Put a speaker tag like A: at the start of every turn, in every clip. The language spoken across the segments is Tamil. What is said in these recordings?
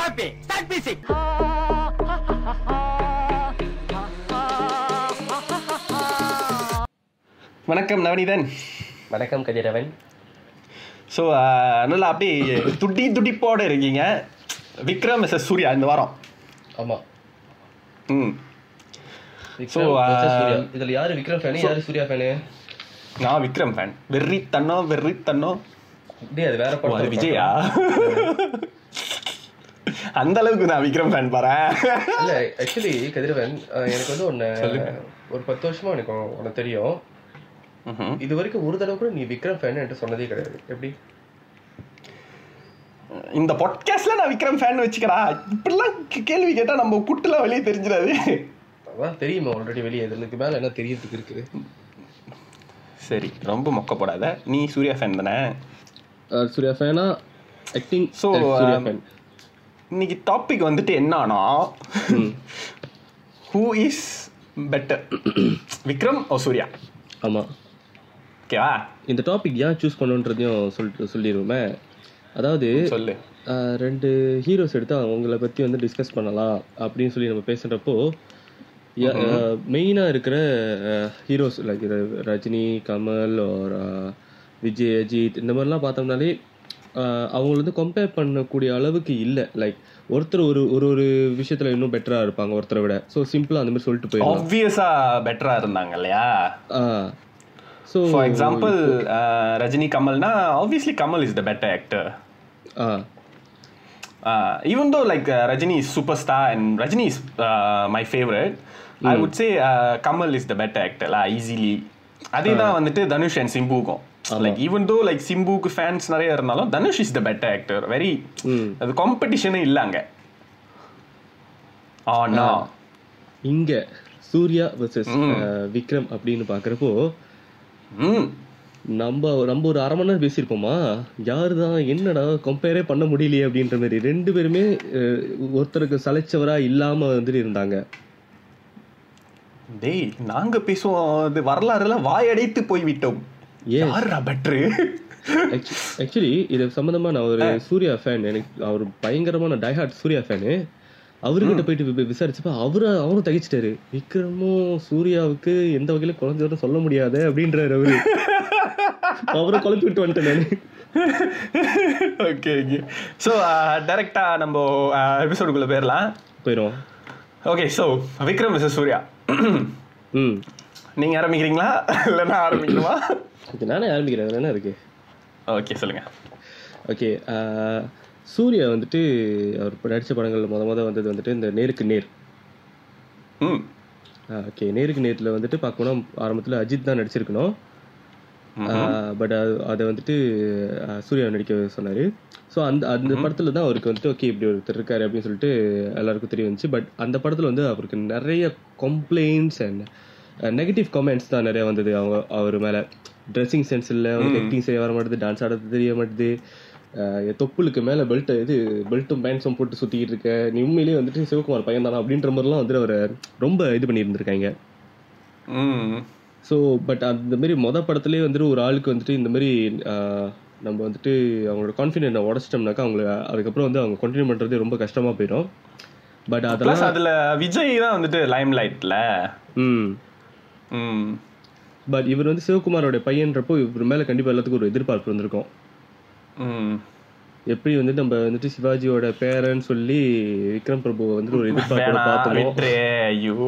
A: happy. Start music.
B: வணக்கம் நவனிதன்
C: வணக்கம் கதிரவன்
B: ஸோ நல்லா அப்படியே துடி துடிப்போட இருக்கீங்க விக்ரம் மிஸ் சூர்யா இந்த வாரம்
C: ஆமா
B: ம் So,
C: Vikram
B: uh,
C: versus Surya. இதுல யாரு விக்ரம் ஃபேனு யாரு சூர்யா ஃபேனு
B: நான் விக்ரம் ஃபேன் வெறி தன்னோ வெறி தன்னோ
C: டேய் அது வேற
B: ஓ,
C: படம்
B: அது விஜயா அந்த அளவுக்கு நான் விக்ரம் ஃபேன் பாறேன்
C: இல்ல ஆக்சுவலி கதிரவன் அஹ், எனக்கு வந்து ஒன்னு ஒரு பத்து வருஷமா எனக்கு உனக்கு தெரியும்
B: ம்ஹும்.
C: இது வரைக்கும் ஒரு தடவை கூட நீ விக்ரம் ஃபேன் என்கிட்ட சொன்னதே கிடையாது எப்படி
B: இந்த பாட்காஸ்ட்ல நான் விக்ரம் ஃபேன் வச்சுக்கடா இப்படிலாம் கே- கேள்வி கேட்டா நம்ம குட்டுலாம் வெளியே தெரிஞ்சிடாது
C: அதான் தெரியுமா ஆல்ரெடி வெளியே இதுக்கு மேல என்ன தெரியறதுக்கு இருக்குது
B: சரி ரொம்ப மொக்க போடாத நீ சூர்யா ஃபேன் தானே
C: சூர்யா ஃபேனா acting
B: So,
C: Suriya
B: um,
C: fan
B: இன்னைக்கு டாபிக் வந்துட்டு என்னன்னா who is better Vikram or Suriya
C: ஆமா
B: ஓகேவா
C: இந்த டாபிக் ஏன் சூஸ் பண்ணணுன்றதையும் சொல்லிட்டு சொல்லிடுவோமே அதாவது
B: சொல்லு
C: ஆஹ் ரெண்டு ஹீரோஸ் எடுத்து அவங்கள பற்றி வந்து டிஸ்கஸ் பண்ணலாம் அப்படின்னு சொல்லி நம்ம பேசுகிறப்போ மெயினாக இருக்கிற heroes like Rajini Kamal or ஆஹ், விஜய் அஜித் இந்த மாதிரிலாம் பார்த்தோம்னாலே ஆஹ், அவங்கள வந்து கம்பேர் பண்ணக்கூடிய அளவுக்கு இல்லை லைக் ஒருத்தர் ஒரு ஒரு ஒரு விஷயத்தில் இன்னும் பெட்டராக இருப்பாங்க ஒருத்தரை விட ஸோ சிம்பிளாக அந்த மாதிரி சொல்லிட்டு போயிடலாம்
B: ஆப்வியஸா பெட்டரா இருந்தாங்க இல்லையா
C: ஸோ
B: ஃபார் எக்ஸாம்பிள் ரஜினி கமல்னா obviously Kamal is the better actor even though like Rajini is super star and Rajini is my favourite I would say Kamal is the better actor easily அதே தான் வந்துட்டு தனுஷ் அண்ட் சிம்புக்கும் லைக் ஈவன் தோ லைக் சிம்புக்கு ஃபேன்ஸ் நிறைய இருந்தாலும் Dhanush is the better actor very அது காம்படிஷனே இல்லை அங்க ஆனா
C: இங்கே சூர்யா வர்சஸ் விக்ரம் அப்படின்னு பார்க்குறப்போ
B: ம்
C: நம்ம நம்ம ஒரு அரை மணி நேரம் பேசியிருப்போமா யாரு தான் என்னடா கம்பேரே பண்ண முடியலையே அப்படின்ற மாதிரி ரெண்டு பேருமே அஹ், ஒருத்தருக்கு சலைச்சவரா இல்லாம வந்துட்டு இருந்தாங்க
B: டேய் நாங்க பேசுவோம் அது வரலாறுல வாயடைத்து போய்விட்டோம்
C: Yes.
B: யாருடா பெட்ரு
C: ஆக்சுவலி இது சம்பந்தமா நான் ஒரு சூர்யா ஃபேன் எனக்கு அவர் பயங்கரமான டைஹார்ட் சூர்யா ஃபேனு அவர்கிட்ட போயிட்டு வி- விசாரிச்சப்ப அவரு அவரும் தகிச்சிட்டாரு விக்ரமும் சூர்யாவுக்கு எந்த வகையில குழந்தையோட சொல்ல முடியாது அப்படின்றாரு அவரு அவரை குழப்பி விட்டு வந்துட்டேன் நானு.
B: ஓகே ஓகே ஸோ டைரக்டா நம்ம எபிசோடுக்குள்ள போயிடலாம்
C: போயிரும்
B: ஓகே ஸோ விக்ரம் மிஸ்ஸஸ் சூர்யா
C: ம்
B: நீங்க ஆரம்பிக்கிறீங்களா இல்லை நான் ஆரம்பிக்கணுமா
C: இது நானே ஆரம்பிக்கிறேன் அதுல என்ன இருக்கு
B: ஓகே சொல்லுங்க
C: ஓகே சூர்யா வந்துட்டு அவர் இப்போ நடித்த படங்கள் முத முத வந்தது வந்துட்டு இந்த நேருக்கு நேர்
B: ம்
C: ஓகே நேருக்கு நேரில் வந்துட்டு பார்க்கணும் ஆரம்பத்தில் அஜித் தான் நடிச்சிருக்கணும் பட் அதை வந்துட்டு அஹ், சூர்யா நடிக்க சொன்னார் ஸோ அந்த அந்த படத்தில் தான் அவருக்கு வந்துட்டு ஓகே இப்படி ஒருத்தர் இருக்காரு அப்படின்னு சொல்லிட்டு எல்லாருக்கும் தெரிய வந்துச்சு பட் அந்த படத்தில் வந்து அவருக்கு நிறைய கம்ப்ளைண்ட்ஸ் அண்ட் நெகட்டிவ் கமெண்ட்ஸ் தான் நிறைய வந்தது அவங்க அவர் மேலே ட்ரெஸ்ஸிங் சென்ஸ் இல்லை அவருக்கு ஆக்டிங் சரியாக வர மாட்டேது டான்ஸ் ஆடுறது தெரிய மாட்டேது அஹ், என் தொப்புளுக்கு மேலே பெல்ட் இது பெல்ட்டும் பேண்ட்ஸும் போட்டு சுற்றிக்கிட்டு இருக்க நீ உண்மையிலேயே வந்துட்டு சிவகுமார் பையன் தானா அப்படின்ற மாதிரிலாம் வந்து அவரை ரொம்ப இது பண்ணியிருந்திருக்காங்க
B: ம்
C: ஸோ பட் அந்த மாதிரி மொத படத்துலேயே வந்துட்டு ஒரு ஆளுக்கு வந்துட்டு இந்த மாதிரி ஆஹ், நம்ம வந்துட்டு அவங்களோட கான்ஃபிடென்ட்டை உடச்சிட்டோம்னாக்கா அவங்கள அதுக்கப்புறம் வந்து அவங்க கண்டினியூ பண்ணுறது ரொம்ப கஷ்டமாக போயிடும் பட் அதெல்லாம்
B: ப்ளஸ் அதுல விஜய் தான் வந்துட்டு லைம் லைட்ல
C: ம்
B: ம்
C: பட் இவர் வந்து சிவகுமாரோட பையன்றப்போ இவர் மேலே கண்டிப்பாக எல்லாத்துக்கும் ஒரு எதிர்பார்ப்பு இருந்திருக்கும்
B: ம்
C: எப்படி வந்து நம்ம வந்துட்டு சிவாஜியோட பேரன்னு சொல்லி விக்ரம் பிரபு வந்துட்டு ஒரு எதிர்பார்ப்போட
B: வேணாம்
C: பார்த்தோமோ
B: விட்டுரு ஐயோ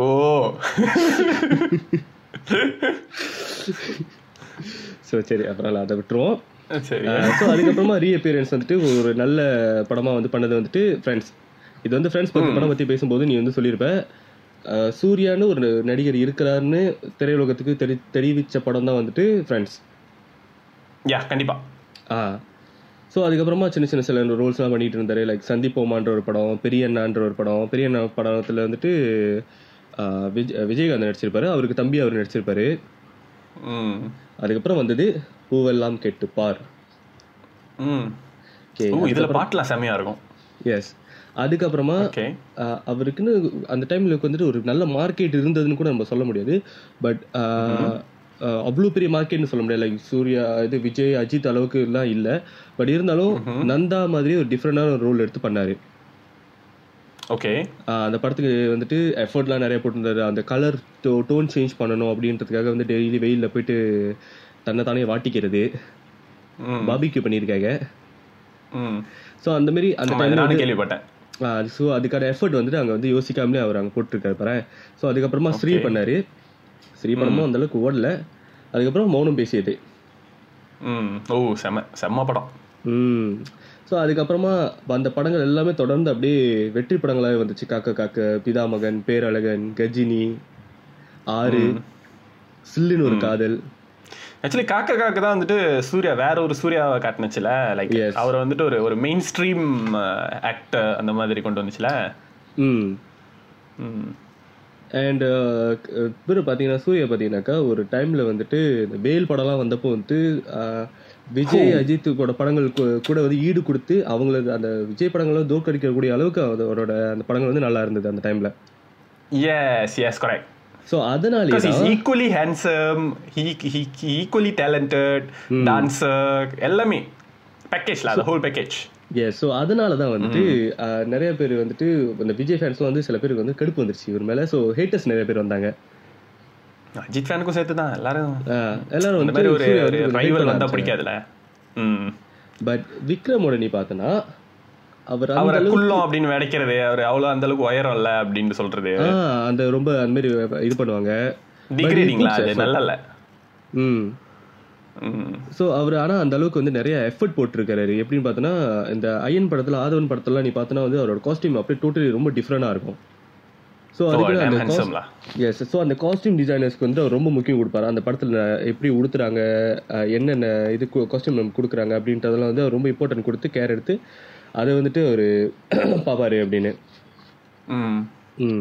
C: ஸோ சரி அப்புறம் அதை விட்டுருவோம்
B: சரி
C: ஸோ அதுக்கப்புறமா ரீஅப்பியரன்ஸ் வந்துட்டு ஒரு நல்ல படமா வந்து பண்ணது வந்துட்டு ஃப்ரெண்ட்ஸ் இது வந்து ஃப்ரெண்ட்ஸ் பத்தி படம் பத்தி பேசும்போது நீ வந்து சொல்லியிருப்ப அஹ், சூர்யான்னு ஒரு நடிகர் இருக்கிறாருன்னு திரையுலகத்துக்கு தெரி தெரிவிச்ச படம் தான் வந்துட்டு ஃப்ரெண்ட்ஸ்
B: யா கண்டிப்பா
C: ஆ ஸோ அதுக்கப்புறமா சின்ன சின்ன சில ரோல்ஸ்லாம் பண்ணிட்டு இருந்தாரு லைக் சந்திப்போமான்ற ஒரு படம் பெரிய அண்ணான்ற ஒரு படம் பெரிய அண்ணா படத்துல வந்துட்டு ஆஹ், விஜய் விஜயகாந்த் நடிச்சிருப்பாரு அவருக்கு தம்பி அவர் நடிச்சிருப்பாரு
B: ம்
C: அதுக்கப்புறம் வந்தது பூவெல்லாம் கெட்டுப்பார்
B: ம்
C: ஓகே
B: ஓ இதுல பாட்டுலாம் செமையா இருக்கும்
C: எஸ் அதுக்கப்புறமா
B: ஓகே
C: ஆஹ் அவருக்குன்னு அந்த டைம்ல வந்துட்டு ஒரு நல்ல மார்க்கெட் இருந்ததுன்னு கூட நம்ம சொல்ல முடியாது பட் அவ்வளோ பெரிய மார்க்கெட்னு சொல்ல முடியாது லைக் சூர்யா இது விஜய் அஜித் அளவுக்கு எல்லாம் இல்லை பட் இருந்தாலும் நந்தா மாதிரி ஒரு டிஃப்ரெண்டான ஒரு ரோல் எடுத்து பண்ணாரு
B: ஓகே
C: ஆஹ் அந்த படத்துக்கு வந்துட்டு எஃபர்ட்லாம் நிறைய போட்டிருந்தாரு அந்த கலர் டோன் சேஞ்ச் பண்ணணும் அப்படின்றதுக்காக வந்து டெய்லி வெயிலில் போயிட்டு தன்னை தானே வாட்டிக்கிறது
B: ம்
C: பாபிக்யூ பண்ணியிருக்காங்க
B: ம்
C: ஸோ அந்த மாதிரி அந்த
B: ஆமா, இதை நானும் கேள்விப்பட்டேன்
C: ஸோ அதுக்கான எஃபர்ட் வந்துட்டு அங்கே வந்து யோசிக்காமலே அவர் அங்கே போட்டிருக்காரு பாரு ஸோ அதுக்கப்புறமா ஸ்ரீ பண்ணாரு ஸ்ரீ படமும் அந்த அளவுக்கு ஓடல அதுக்கப்புறம் மௌனம் பேசியது
B: ம் ஓ செம செம்ம படம்
C: ம் ஸோ அதுக்கப்புறமா அந்த படங்கள் எல்லாமே தொடர்ந்து அப்படியே வெற்றி படங்களாகவே வந்துச்சு காக்க காக்க பிதாமகன் பேரழகன் கஜினி ஆறு சில்லுன்னு ஒரு காதல்
B: ஆக்சுவலி காக்க காக்க தான் வந்துட்டு சூர்யா வேற ஒரு சூர்யாவை காட்டுனுச்சுல லைக்
C: Yes.
B: அவரை வந்துட்டு ஒரு ஒரு மெயின் ஸ்ட்ரீம் ஆக்டர் அந்த மாதிரி கொண்டு வந்துச்சுல
C: ம்
B: ம்
C: அண்ட் இவர் பார்த்தீங்கன்னா சூர்யா பார்த்தீங்கன்னாக்கா ஒரு டைமில் வந்துட்டு இந்த வேல் படம்லாம் வந்தப்போ வந்துட்டு அஹ், விஜய் அஜித் கூட படங்கள் கூ- கூட வந்து ஈடு கொடுத்து அவங்களது அந்த விஜய் படங்களை தோற்கடிக்கக்கூடிய அளவுக்கு அது அவரோட அந்த படங்கள் வந்து நல்லா இருந்தது அந்த டைமில்
B: எஸ் எஸ் கரெக்ட்
C: ஸோ அதனாலே
B: Because he's equally handsome, he, he, he equally talented, dancer, எல்லாமே பேக்கேஜ்ல அது ஹோல் பேக்கேஜ்
C: எஸ் ஸோ அதனால தான் வந்துட்டு அஹ், நிறைய பேர் வந்துட்டு இந்த விஜய் ஃபேன்ஸ்லாம் வந்து சில பேருக்கு வந்து கடுப்பு வந்துருச்சு இவர் மேலே ஸோ ஹேட்டர்ஸ் நிறைய பேர் வந்தாங்க
B: அஜித் ஃபேனுக்கும் சேர்த்து தான் எல்லாரும்
C: அஹ், எல்லாரும்
B: இந்த மாதிரி ஒரு
C: சூர்யா
B: ஒரு
C: வந்து hate
B: ரைவல்
C: பண்ண
B: வந்தா பிடிக்காதுல்ல ம்
C: பட் விக்ரமோட நீ பார்த்தனா அவர் அந்த
B: அவரை குள்ளம் அப்படின்னு விடைக்கிறது அவர் அவ்வளவு அந்த அளவுக்கு உயரம் இல்ல அப்படின்னு சொல்றது
C: ஆ, அந்த ரொம்ப அந்த மாதிரி இது பண்ணுவாங்க
B: டிகிரேடிங்களா அது நல்லா இல்ல
C: ம்
B: ம்
C: ஸோ அவர் ஆனால் அந்த அளவுக்கு வந்து நிறைய எஃபர்ட் போட்டிருக்காரு எப்படின்னு பார்த்தோன்னா இந்த ஐயன் படத்தில் ஆதவன் படத்துலலாம் நீ பார்த்தோன்னா வந்து அவரோட காஸ்டியூம் அப்படியே டோட்டலி ரொம்ப டிஃப்ரெண்டாக இருக்கும் ஸோ அதுக்கு அந்த
B: ஹேண்ட்ஸம்லா
C: எஸ் ஸோ அந்த காஸ்டியூம் டிசைனர்ஸ்க்கு வந்து அவர் ரொம்ப முக்கியம் கொடுப்பாரு அந்த படத்தில் எப்படி உடுத்துறாங்க அஹ், என்னென்ன இது காஸ்டியூம் நம்ம கொடுக்குறாங்க அப்படின்றதெல்லாம் வந்து அவர் ரொம்ப இம்பார்ட்டன்ட் கொடுத்து கேர் எடுத்து அதை வந்துட்டு அவர் பார்ப்பாரு அப்படின்னு
B: ம்
C: ம்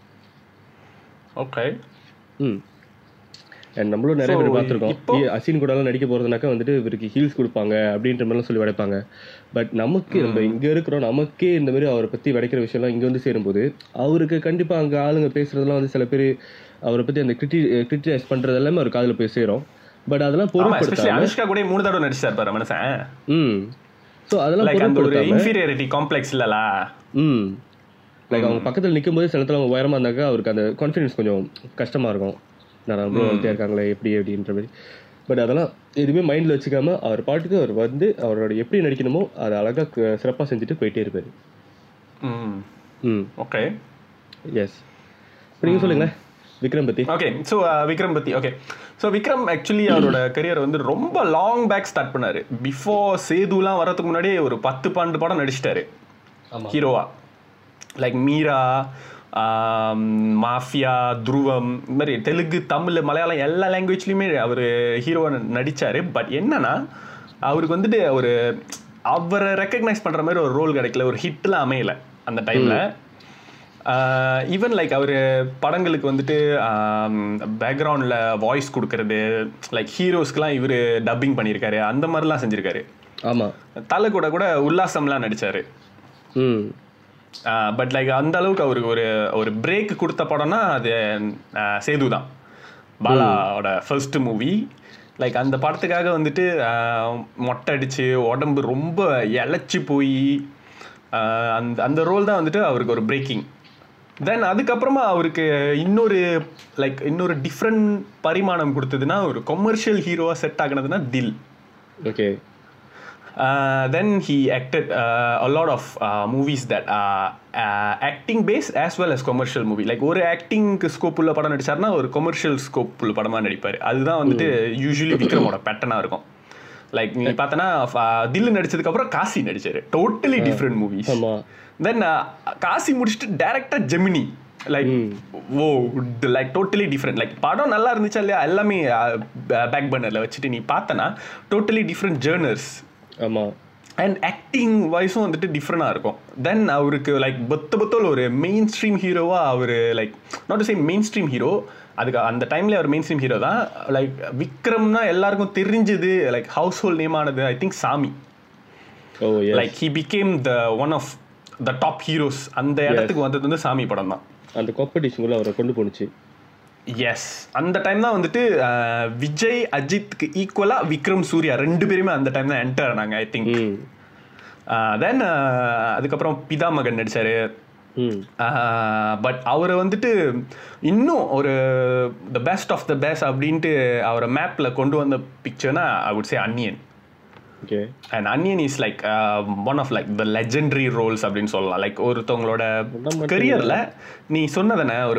B: ஓகே
C: ம் And நம்மளும் நிறைய
B: So,
C: பேர் பார்த்துருக்கோம்
B: இப்போ-
C: அசின் கூடலாம் நடிக்க போறதுனாக்கா வந்துட்டு இவருக்கு ஹீல்ஸ் கொடுப்பாங்க அப்படின்ற மாதிரிலாம் சொல்லி வடைப்பாங்க பட் நமக்கு நம்ம இங்க இருக்கிறோம் நமக்கே இந்த மாதிரி அவரை பத்தி வடைக்கிற விஷயம்லாம் இங்க வந்து சேரும்போது அவருக்கு கண்டிப்பா அங்க ஆளுங்க பேசுறதெல்லாம் வந்து சில பேர் அவரை பத்தி அந்த கிரிட்டி கிரிட்டிசைஸ் பண்றது எல்லாமே அவர் காதுல போய் சேரும் பட் அதெல்லாம்
B: ஆமா எஸ்பெஷலி
C: பொருட்படுத்தாம
B: அனுஷ்கா கூட மூணு தடவை நடிச்சார் பாரு மனுஷன்
C: ம் ஸோ அதெல்லாம்
B: லைக் அந்த ஒரு
C: பொருட்படுத்தாம
B: இன்ஃபீரியாரிட்டி காம்ப்ளெக்ஸ் இல்லல
C: ம் லைக் அவங்க பக்கத்தில் நிற்கும்போது சில நேரத்தில் அவங்க உயரமா இருந்தாக்கா அவருக்கு அந்த கான்ஃபிடன்ஸ் கொஞ்சம் கஷ்டமா இருக்கும் நான் ரொம்ப வந்துட்டே இருக்காங்களே எப்படி அப்படின்ற மாதிரி பட் அதெல்லாம் எதுவுமே மைண்டில் வச்சுக்காம அவர் பாட்டுக்கு அவர் வந்து அவரோட எப்படி நடிக்கணுமோ அதை அழகாக சிறப்பாக செஞ்சுட்டு போயிட்டே இருப்பாரு
B: ம்
C: ம்
B: ஓகே
C: எஸ் இப்போ நீங்கள் சொல்லுங்களேன் விக்ரம் பத்தி
B: ஓகே ஸோ விக்ரம் பத்தி ஓகே ஸோ விக்ரம் ஆக்சுவலி அவரோட கரியர் வந்து ரொம்ப லாங் பேக் ஸ்டார்ட் பண்ணாரு பிஃபோர் சேதுலாம் வரதுக்கு முன்னாடியே ஒரு பத்து பன்னெண்டு படம் நடிச்சிட்டாரு
C: ஆமா.
B: ஹீரோவா லைக் மீரா மாஃபியா துருவம் இந்த மாதிரி தெலுங்கு தமிழ் மலையாளம் எல்லா லாங்குவேஜ்லையுமே அவர் ஹீரோவா நடிச்சாரு பட் என்னன்னா அவருக்கு வந்துட்டு ஒரு அவரை ரெக்கக்னைஸ் பண்ற மாதிரி ஒரு ரோல் கிடைக்கல ஒரு ஹிட்லாம் அமையல அந்த டைம்ல ஈவன் லைக் அவர் படங்களுக்கு வந்துட்டு பேக்ரவுண்டில் வாய்ஸ் கொடுக்கறது லைக் ஹீரோஸ்க்குலாம் இவர் டப்பிங் பண்ணியிருக்காரு அந்த மாதிரிலாம் செஞ்சுருக்காரு
C: ஆமா
B: தலை கூட கூட உல்லாசம்லாம் நடிச்சாரு
C: ம்
B: பட் லைக் அந்த அளவுக்கு அவருக்கு ஒரு ஒரு பிரேக் கொடுத்த படம்னா அது ஆஹ், சேது தான் பாலாவோட ஃபர்ஸ்ட் மூவி லைக் அந்த படத்துக்காக வந்துட்டு ஆஹ், மொட்டை அடிச்சு உடம்பு ரொம்ப இழைச்சி போய் அந்த அந்த ரோல் தான் வந்துட்டு அவருக்கு ஒரு பிரேக்கிங் தென் அதுக்கப்புறமா அவருக்கு இன்னொரு லைக் இன்னொரு டிஃப்ரெண்ட் பரிமாணம் கொடுத்ததுன்னா ஒரு கொமர்ஷியல் ஹீரோவாக செட் ஆகினதுன்னா Dhill
C: okay
B: Uh, then he acted uh, a lot of uh, movies that are uh, acting based as well as commercial movie like ஒரு ஆக்டிங்க்கு ஸ்கோப் உள்ள படம் நடிச்சாருன்னா ஒரு கொமர்ஷியல் ஸ்கோப் உள்ள படமா நடிப்பாரு அதுதான் வந்துட்டு யூஸ்வலி விக்ரமோட பேட்டர்னா இருக்கும் லைக் நீ பார்த்தனா தில்லு நடிச்சதுக்கு அப்புறம் காசி நடிச்சாரு டோட்டலி டிஃப்ரெண்ட் மூவிஸ்
C: ஆமா
B: தென் காசி முடிச்சுட்டு டேரக்டா Gemini like oh like totally different like படம் நல்லா இருந்துச்சா இல்லையா எல்லாமே பேக் பர்னரில் வச்சுட்டு நீ பார்த்தனா டோட்டலி டிஃப்ரெண்ட் ஜேர்னர்ஸ்
C: ஆமா
B: அண்ட் ஆக்டிங் வைஸும் வந்துட்டு டிஃப்ரெண்டாக இருக்கும் தென் அவருக்கு லைக் பொத்த பொத்தோல் ஒரு மெயின் ஸ்ட்ரீம் ஹீரோவாக அவர் like not to say mainstream hero அதுக்கு அந்த டைம்ல அவர் மெயின் ஸ்ட்ரீம் ஹீரோ தான் லைக் விக்ரம்னா எல்லாருக்கும் தெரிஞ்சது லைக் ஹவுஸ் ஹோல்ட் நேம் ஆனது I think Saamy
C: oh yes
B: like he became the one of the top heroes அந்த இடத்துக்கு வந்தது வந்து சாமி படம் தான்
C: அந்த காம்படிஷனுக்குள்ள அவரை கொண்டு போணுச்சு
B: எஸ் அந்த டைம் தான் வந்துட்டு அஹ், விஜய் அஜித்க்கு ஈக்குவலா விக்ரம் சூர்யா ரெண்டு பேருமே அந்த டைம் தான் என்டர் ஆனாங்க ஐ திங்க்
C: ம்
B: தென் அதுக்கப்புறம் பிதாமகன் நடிச்சாரு
C: ம்
B: பட் அவரை வந்துட்டு இன்னும் ஒரு the best of the best அப்படின்ட்டு அவரை மேப்பில் கொண்டு வந்த பிக்சர்னா I would say Anniyan
C: okay
B: and Anniyan is like one of like the legendary roles அப்படின்னு சொல்லலாம் லைக் ஒருத்தவங்களோட கரியரில் நீ சொன்னதானே ஒரு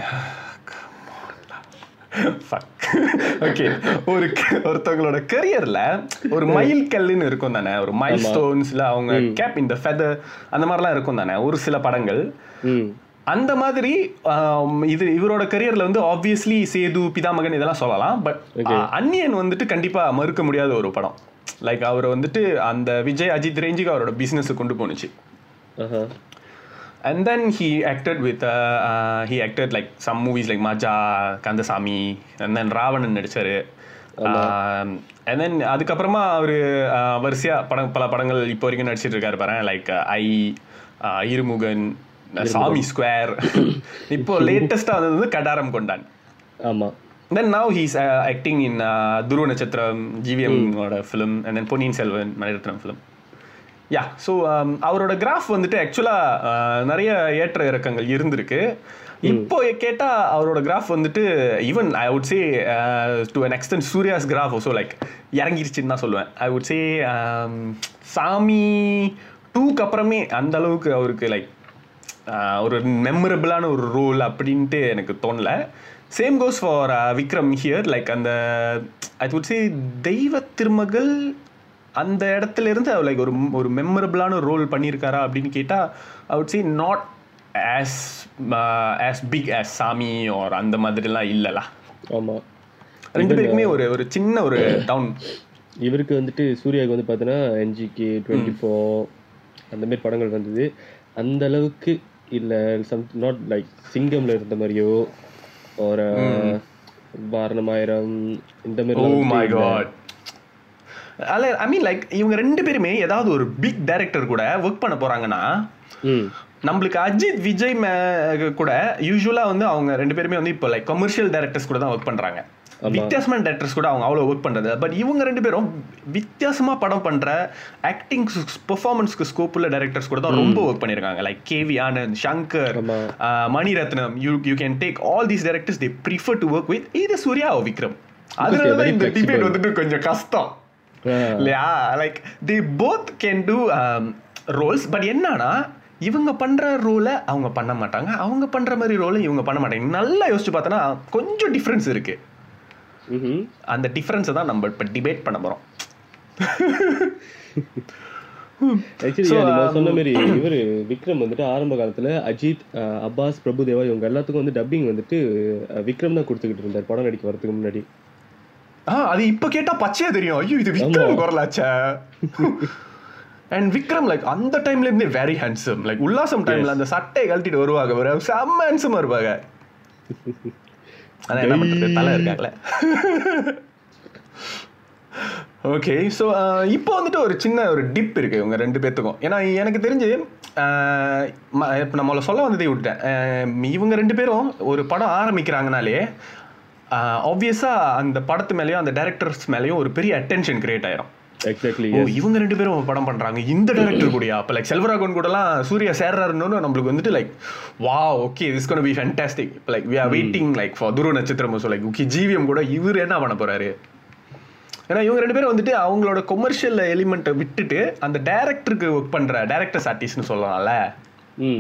B: ஓகே ஒரு ஒருத்தவங்களோட கரியர்ல ஒரு மைல் கல்லுன்னு இருக்கும் தானே ஒரு மைல் ஸ்டோன்ஸ்ல அவங்க கேப் இந்த ஃபெதர் அந்த மாதிரிலாம் இருக்கும் தானே ஒரு சில படங்கள்
C: ம்
B: அந்த மாதிரி ஆம், இது இவரோட கரியர்ல வந்து ஆப்வியஸ்லி சேது பிதாமகன் இதெல்லாம் சொல்லலாம் பட் அன்னியன் வந்துட்டு கண்டிப்பா மறுக்க முடியாத ஒரு படம் லைக் அவர் வந்துட்டு அந்த விஜய் அஜித் ரேஞ்சுக்கு அவரோட பிசினஸ் கொண்டு போணுச்சு
C: ஆஹா
B: and then he acted with uh, uh, he acted like some movies like Maja, Kandasamy and then Ravanan நடிச்சாரு Um, and then அதுக்கப்புறமா அவர் வரிசையா படம் பல படங்கள் இப்போ வரைக்கும் நடிச்சிட்டு இருக்காரு பாரு லைக் ஐ uh, இருமுகன் சாமி ஸ்கொயர் இப்போ லேட்டஸ்டா வந்தது வந்து கடாரம் கொண்டான்
C: ஆமா
B: then now he's acting in Dhruva Natchathiram GVM ஓட film and then Ponniyin Selvan Mani Ratnam film yeah so அவரோட கிராஃப் வந்துட்டு ஆக்சுவலாக நிறைய ஏற்ற இறக்கங்கள் இருந்திருக்கு இப்போ கேட்டா அவரோட கிராஃப் வந்துட்டு even I would say to an extent Suriya's graph also like இறங்கிருச்சுன்னு தான் சொல்லுவேன் ஐ வுட் சே சாமி டூக்கு அப்புறமே அந்த அளவுக்கு அவருக்கு லைக் ஒரு மெமரபிளான ஒரு ரோல் அப்படின்ட்டு எனக்கு தோணல same goes for Vikram here like அந்த ஐ வுட் சே தெய்வ திருமகள் அந்த இடத்துல இருந்து லைக் ஒரு ஒரு மெமரபிளான ரோல் பண்ணியிருக்காரா அப்படின்னு கேட்டால் I would say not as as big as Saamy or அந்த மாதிரிலாம் இல்லைலா
C: ஆமா
B: ரெண்டு பேருக்குமே ஒரு ஒரு சின்ன ஒரு டவுன்
C: இவருக்கு வந்துட்டு சூர்யாவுக்கு வந்து பார்த்தீங்கன்னா என்ஜிகே டுவெண்ட்டி ஃபோர் அந்த மாதிரி படங்கள் வந்தது அந்த அளவுக்கு இல்லை சம் நாட் லைக் சிங்கம்ல இருந்த மாதிரியோ ஒரு வாரணமாயிரம் இந்த
B: ஓ
C: மாதிரி
B: மை காட் அல்ல ஐ மீன் லைக் இவங்க ரெண்டு பேருமே ஏதாவது ஒரு பிக் டைரக்டர் கூட ஒர்க் பண்ண போறாங்கன்னா
C: ம்
B: நம்மளுக்கு அஜித் விஜய் மே- கூட யூஸ்வலா வந்து அவங்க ரெண்டு பேருமே வந்து இப்போ லைக் கமர்ஷியல் டைரக்டர்ஸ் கூட தான் ஒர்க் பண்றாங்க வித்தியாசமான டைரக்டர்ஸ் கூட அவங்க அவ்வளோ ஒர்க் பண்றது பட் இவங்க ரெண்டு பேரும் வித்தியாசமா படம் பண்ற ஆக்டிங் பெர்ஃபார்மன்ஸ்க்கு ஸ்கோப் உள்ள டைரக்டர்ஸ் கூட தான் ரொம்ப ஒர்க் பண்ணிருக்காங்க லைக் கேவி ஆனந்த் சங்கர்
C: ஆமா.
B: uh, Mani Ratnam you you can take all these directors they prefer to work with இது சூர்யா or விக்ரம் அதனால தான்
C: very
B: இந்த
C: flexible.
B: டிபேட் வந்துட்டு கொஞ்சம் கஷ்டம்
C: ஆ,
B: இல்லையா like the both can do roles but என்னன்னா இவங்க பண்ற ரோலை அவங்க பண்ண மாட்டாங்க அவங்க பண்ற மாதிரி ரோலை இவங்க பண்ண மாட்டாங்க நல்லா யோசிச்சு பார்த்தோன்னா கொஞ்சம் டிஃப்ரென்ஸ் இருக்கு
C: ம்ஹும்.
B: அந்த டிஃப்ரென்ஸை தான் நம்ம இப்போ டிபேட் பண்ண போறோம்
C: Actually, yeah, நீங்க சொன்ன மாதிரி இவரு விக்ரம் வந்துட்டு ஆரம்ப காலத்துல அஜித் அஹ், அப்பாஸ் பிரபுதேவா இவங்க எல்லாத்துக்கும் வந்து டப்பிங் வந்துட்டு அஹ், விக்ரம் தான் கொடுத்துக்கிட்டு இருந்தார் படம் நடிக்க வரதுக்கு முன்னாடி
B: ஆ அது இப்போ கேட்டா பச்சையா தெரியும் ஐயோ இது விக்ரம் குரலாச்சே அண்ட் விக்ரம் லைக் அந்த டைம்ல இருந்தே வெரி ஹேண்ட்ஸம் லைக் உல்லாசம் டைம்ல அந்த சட்டையை கழட்டிட்டு வருவாங்க ஒரு செம்ம ஹேண்ட்ஸமா இருப்பாங்க அதான் என்ன பண்றது தலை இருக்காங்களே ஓகே ஸோ இப்போ வந்துட்டு ஒரு சின்ன ஒரு டிப் இருக்கு இவங்க ரெண்டு பேர்த்துக்கும் ஏன்னா எனக்கு தெரிஞ்சு இப்போ நம்மள சொல்ல வந்ததை விட்டேன் அஹ், இவங்க ரெண்டு பேரும் ஒரு படம் ஆரம்பிக்கிறாங்கனாலே ஆப்வியஸாக அந்த படத்து மேலேயும் அந்த டைரக்டர்ஸ் மேலேயும் ஒரு பெரிய அட்டென்ஷன் கிரியேட் ஆயிரும்
C: எக்ஸாக்ட்லி
B: ஓ இவங்க ரெண்டு பேரும் படம் பண்றாங்க இந்த டைரக்டர் கூடயா அப்ப லைக் செல்வராகவன் கூடலாம் சூர்யா சேர்றாருன்னு நம்மளுக்கு வந்துட்டு லைக் வா okay this gonna be fantastic like we are waiting like for Dhruva Natchathiram so like okay GVM கூட இவர் என்ன பண்ண போறாரு ஏன்னா இவங்க ரெண்டு பேரும் வந்துட்டு அவங்களோட கொமர்ஷியல் எலிமெண்ட்டை விட்டுட்டு அந்த டைரக்டருக்கு ஒர்க் பண்ற டைரக்டர்ஸ் ஆர்டிஸ்ட்னு சொல்லலாம்ல
C: ம்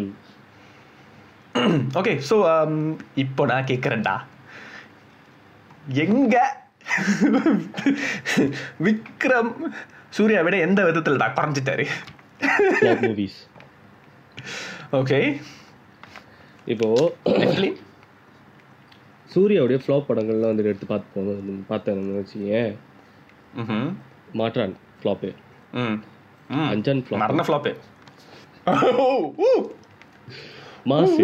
B: ஓகே ஸோ இப்போ நான் கேட்குறேன்டா எங்க விக்ரம் சூர்யா விட எந்த விதத்தில் டா குறைஞ்சிட்டாரு
C: ஃபிளாப் மூவிஸ்
B: ஓகே
C: இப்போ சூர்யாவுடைய ஃப்ளாப் படங்கள்லாம் வந்துட்டு எடுத்து பார்த்து போனோம் பார்த்தேன் வச்சுக்கேன்
B: ம்
C: மாற்றான் ஃப்ளாப்பு
B: ம் ம்
C: அஞ்சான் ஃப்ளாப்
B: மரண ஃப்ளாப்பு
C: மாசு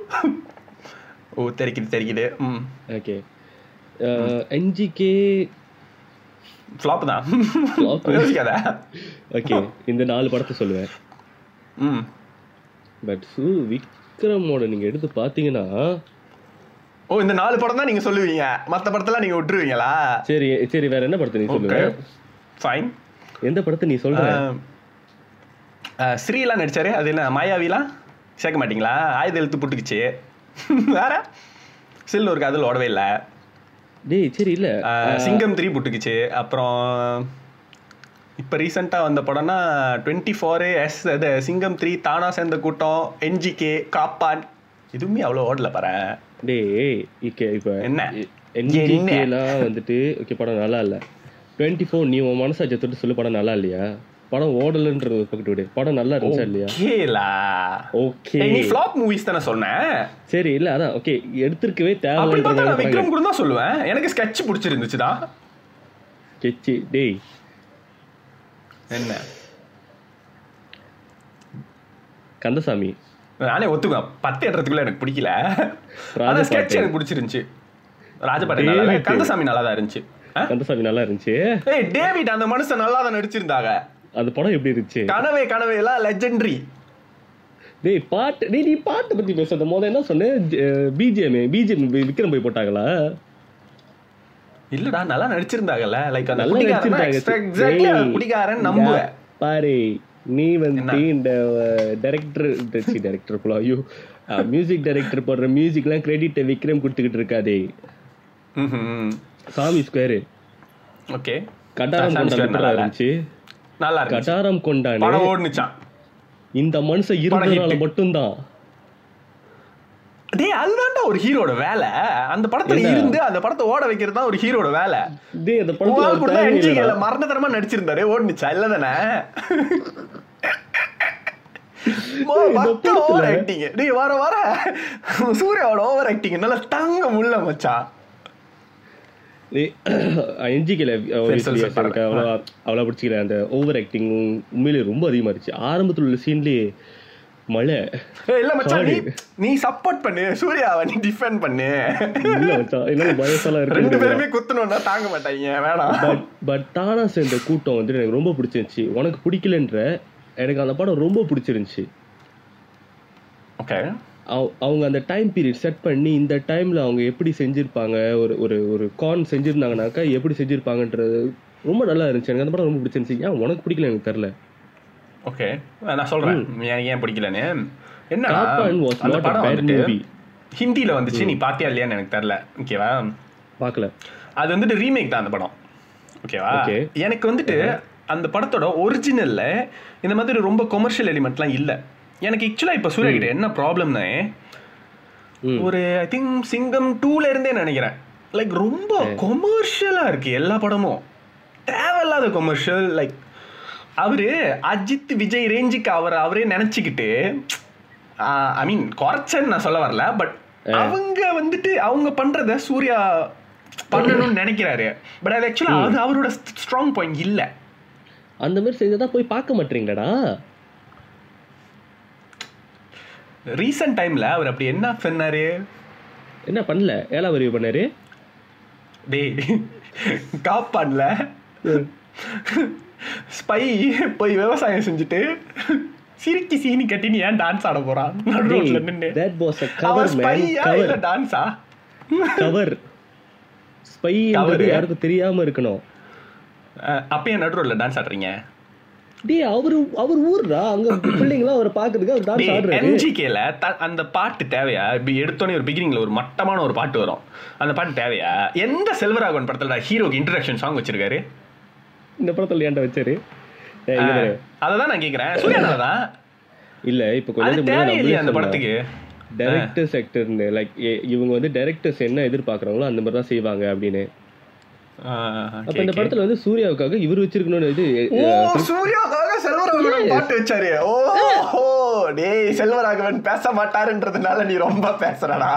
B: ஓ தெரிக்குது தெரிக்குது ம்
C: ஓகே என்ஜிகே
B: ஃப்ளாப் தான்
C: Flop.
B: யோசிக்காத
C: ஓகே இந்த நாலு படத்தை சொல்லுவேன்
B: ம்
C: பட் சூ விக்ரமோட நீங்க எடுத்து பார்த்தீங்கன்னா
B: ஓ இந்த நாலு படம் தான் நீங்க சொல்லுவீங்க மற்ற படத்தெல்லாம் நீங்க விட்டுருவீங்களா
C: சரி சரி வேற என்ன படத்தை நீ
B: ஓகே
C: சொல்லுவ
B: ஃபைன்
C: எந்த படத்தை நீ சொல்ற
B: ஸ்ரீலாம் நடிச்சாரு அது என்ன மாயாவிலாம் சேர்க்க மாட்டீங்களா ஆயுத எழுத்து புட்டுக்குச்சு வேற சில் ஒரு காதல் ஓடவே இல்லை
C: டேய் சரி இல்ல
B: சிங்கம் த்ரீ புட்டுக்குச்சு அப்புறம் இப்போ ரீசெண்டாக வந்த படம்னா டுவெண்ட்டி ஃபோரு எஸ் அது சிங்கம் த்ரீ தானா சேர்ந்த கூட்டம் என்ஜிகே காப்பான் இதுவுமே அவ்வளோ ஓடல பாரு
C: டேய் இக்க இப்ப
B: என்ன?
C: என்ஜிகேலாம் வந்துட்டு ஓகே படம் நல்லா இல்ல டுவெண்ட்டி ஃபோர் நீ உன் மனசாட்சியை தொட்டு சொல்லு படம் நல்லா இல்லையா படம் ஓடலன்றது ஒரு பக்கத்து விடு படம் நல்லா இருந்துச்சா இல்லையா
B: ஓகேலா
C: ஓகே
B: நீ ஃப்ளாப் மூவிஸ் தானே சொன்னேன்
C: சரி இல்ல அதான் ஓகே எடுத்திருக்கவே
B: அப்படி பார்த்தா நான்
C: தேவை
B: விக்ரம் கூட தான் சொல்லுவேன் எனக்கு ஸ்கெட்ச் பிடிச்சிருந்துச்சுடா
C: கெச்சி டேய்
B: என்ன
C: கந்தசாமி
B: நானே ஒத்துக்குவேன் பத்து எட்டுறதுக்குள்ள எனக்கு பிடிக்கல ஆனா
C: ராஜபாட்டு.
B: ஸ்கெட்ச் எனக்கு பிடிச்சிருந்துச்சு ராஜபாட்டு நல்லா இல்ல,
C: டேவிட்.
B: கந்தசாமி நல்லா தான் இருந்துச்சு ஆ?
C: கந்தசாமி நல்லா இருந்துச்சு
B: ஏய் டேவிட் அந்த மனுஷன் நல்லா தான் நடிச்சிருந்தாங்க
C: அந்த படம் எப்படி இருந்துச்சு
B: கனவே கனவே எல்லாம் லெஜெண்டரி
C: டேய் பாட்டு டேய் நீ பாட்டு பத்தி பேசுறது முதல்ல என்ன சொன்னேன் பிஜிஎம் பிஜிஎம் விக்ரம் போய் போட்டாங்களா
B: இல்லடா நல்லா நடிச்சிருந்தாங்கல்ல லைக் அந்த
C: நல்லா
B: குடிகாரன்
C: நடிச்சிருந்தாங்க
B: எக்ஸாக்ட்லி
C: டேய்,
B: குடிகாரன் நம்புவேன்
C: யா, பாரு நீ வந்து இந்த டைரக்டர் டைரக்டர் போல ஐயோ மியூசிக் டைரக்டர் போடுற மியூசிக்லாம் கிரெடிட் விக்ரம் கொடுத்துக்கிட்டு இருக்காதே சாமி ஸ்கொயர்
B: ஓகே
C: கட்டாரம்
B: சாமி
C: கொண்டான்
B: square நல்லா இல்ல.
C: இருந்துச்சு
B: நல்லா இருந்துச்சு
C: கட்டாரம் கொண்டானே
B: படம் ஓடுனுச்சான்
C: இந்த மனுஷன் இருந்ததுனால
B: hit.
C: மட்டும்தான்
B: டேய் அதுதான்டா ஒரு ஹீரோட வேலை அந்த படத்துல
C: என்ன?
B: இருந்து அந்த படத்தை ஓட வைக்கிறது தான் ஒரு ஹீரோட வேலை
C: டேய் அந்த
B: உன் ஆள் கூட
C: படத்துல
B: என்ஜிகேல மரணதரமா நடிச்சிருந்தாரு ஓடுனுச்சா இல்ல தானே
C: படத்துல-
B: ஓவர் ஆக்டிங் டேய் வர வர சூர்யாவோட ஓவர் ஆக்டிங் என்னால தாங்க முடியல மச்சான்
C: என்ஜிக்கல
B: சரி, சொல்லு, சொல்லு,
C: எனக்கு அவ்வளோ அவ்வளோ பிடிச்சிக்கல அந்த ஓவர் ஆக்டிங் உண்மையிலே ரொம்ப அதிகமா இருந்துச்சு ஆரம்பத்துல உள்ள சீன்லயே மழை
B: ஏய், இல்ல மச்சான் நீ நீ சப்போர்ட் பண்ணு சூர்யாவை நீ டிஃபெண்ட் பண்ணு
C: இல்ல மச்சான் என்னால பயசெல்லாம்
B: ரெண்டு
C: இருக்கு
B: பேருமே குத்தணும்னா தாங்க மாட்டாங்க வேணாம்
C: பட் பட் தானா சேர்ந்த கூட்டம் வந்து எனக்கு ரொம்ப பிடிச்சிருந்துச்சு உனக்கு பிடிக்கலன்ற எனக்கு அந்த படம் ரொம்ப பிடிச்சிருந்துச்சு
B: ஓகே
C: அவ- அவங்க அந்த டைம் பீரியட் செட் பண்ணி இந்த டைம்ல அவங்க எப்படி செஞ்சிருப்பாங்க ஒரு ஒரு ஒரு கான் செஞ்சிருந்தாங்கனாக்கா எப்படி செஞ்சிருப்பாங்கன்றது ரொம்ப நல்லா இருந்துச்சு எனக்கு அந்த படம் ரொம்ப பிடிச்சிருந்துச்சு ஏன் உனக்கு பிடிக்கல எனக்கு தெரியல
B: ஓகே நான் சொல்றேன் எனக்கு ஏன் பிடிக்கலன்னு என்ன
C: காப்பான் was
B: அந்த
C: not a
B: படம்
C: bad
B: வந்துட்டு
C: movie.
B: ஹிந்தில வந்துச்சு நீ பாத்தியா இல்லையான்னு எனக்கு தெரியல ஓகேவா
C: பார்க்கல
B: அது வந்துட்டு ரீமேக் தான் அந்த படம் ஓகேவா
C: Okay.
B: எனக்கு வந்துட்டு அந்த படத்தோட ஒரிஜினல்ல இந்த மாதிரி ரொம்ப கொமர்ஷியல் எலிமெண்ட்லாம் இல்ல எனக்கு ஆக்சுவலா இப்ப சூர்யா கிட்ட என்ன ப்ராப்ளம்னா
C: ம்.
B: ஒரு ஐ திங்க் சிங்கம் டூல இருந்தே நினைக்கிறேன் லைக் ரொம்ப கொமர்ஷியலா இருக்கு எல்லா படமும் தேவையில்லாத கொமர்ஷியல் லைக் அவரு அஜித் விஜய் ரேஞ்சுக்கு அவர் அவரே நினைச்சுக்கிட்டு ஐ மீன் குறைச்சன்னு நான் சொல்ல வரல பட் அவங்க வந்துட்டு அவங்க பண்றத சூர்யா பண்ணணும்னு நினைக்கிறாரு பட் அது ஆக்சுவலா அது அவரோட ஸ்ட்ராங் பாயிண்ட் இல்ல
C: அந்த மாதிரி செஞ்சதா போய் பார்க்க மாட்டீங்களாடா
B: ரீசெண்ட் டைம்ல அவர் அப்படி என்ன சொன்னாரு
C: என்ன பண்ணல ஏழாம் வரிவு பண்ணாரு
B: டேய் காப்பான்ல ஸ்பை போய் விவசாயம் செஞ்சுட்டு சிரிக்கி சீனி கட்டி நீ ஏன் டான்ஸ் ஆட போறான் நடு ரோட்ல நின்னு
C: தட் வாஸ் அ
B: அவன்
C: கவர் மேன்
B: ஸ்பையா இல்ல
C: கவர்
B: டான்ஸா
C: கவர் ஸ்பை
B: Cover.
C: யாருக்கும் தெரியாம இருக்கணும்
B: அப்பயே நடு ரோட்ல டான்ஸ் ஆடுறீங்க
C: டேய் அவரு அவர் ஊர்டா அங்க பிள்ளைங்களாம் அவரை பாக்குறதுக்கு அவர் டான்ஸ் ஆடுறாரு
B: என்ஜிகேல அந்த பாட்டு தேவையா இப்படி எடுத்தோன்னே ஒரு பிகினிங்ல ஒரு மட்டமான ஒரு பாட்டு வரும் அந்த பாட்டு தேவையா எந்த செல்வராகவன் படத்துல ஹீரோக்கு இன்ட்ரடக்ஷன் சாங் வச்சிருக்காரு
C: இந்த படத்துல ஏன்டா வச்சாரு ஏய், இங்க பாரு.
B: அததான் நான் கேக்குறேன் சூர்யானாலதான்
C: இல்ல இப்ப
B: அது
C: கொஞ்சம்
B: தேவையில்லையா அந்த படத்துக்கு
C: டைரக்டர் செக்டர்னு லைக் இவங்க வந்து டைரக்டர்ஸ் என்ன எதிர்பார்க்கறாங்களோ அந்த மாதிரி தான் செய்வாங்க அப்படின்னு
B: ஆ,
C: அப்ப
B: okay,
C: இந்த
B: okay.
C: படத்துல வந்து சூர்யாவுக்காக இவர் வச்சிருக்கணும்னு இது
B: ஓ சூர்யாக்காக செல்வராகவன் பாட்டு வச்சாரு ஓ ஓ டேய் செல்வராகவன் பேச மாட்டாருன்றதுனால நீ ரொம்ப பேசுறடா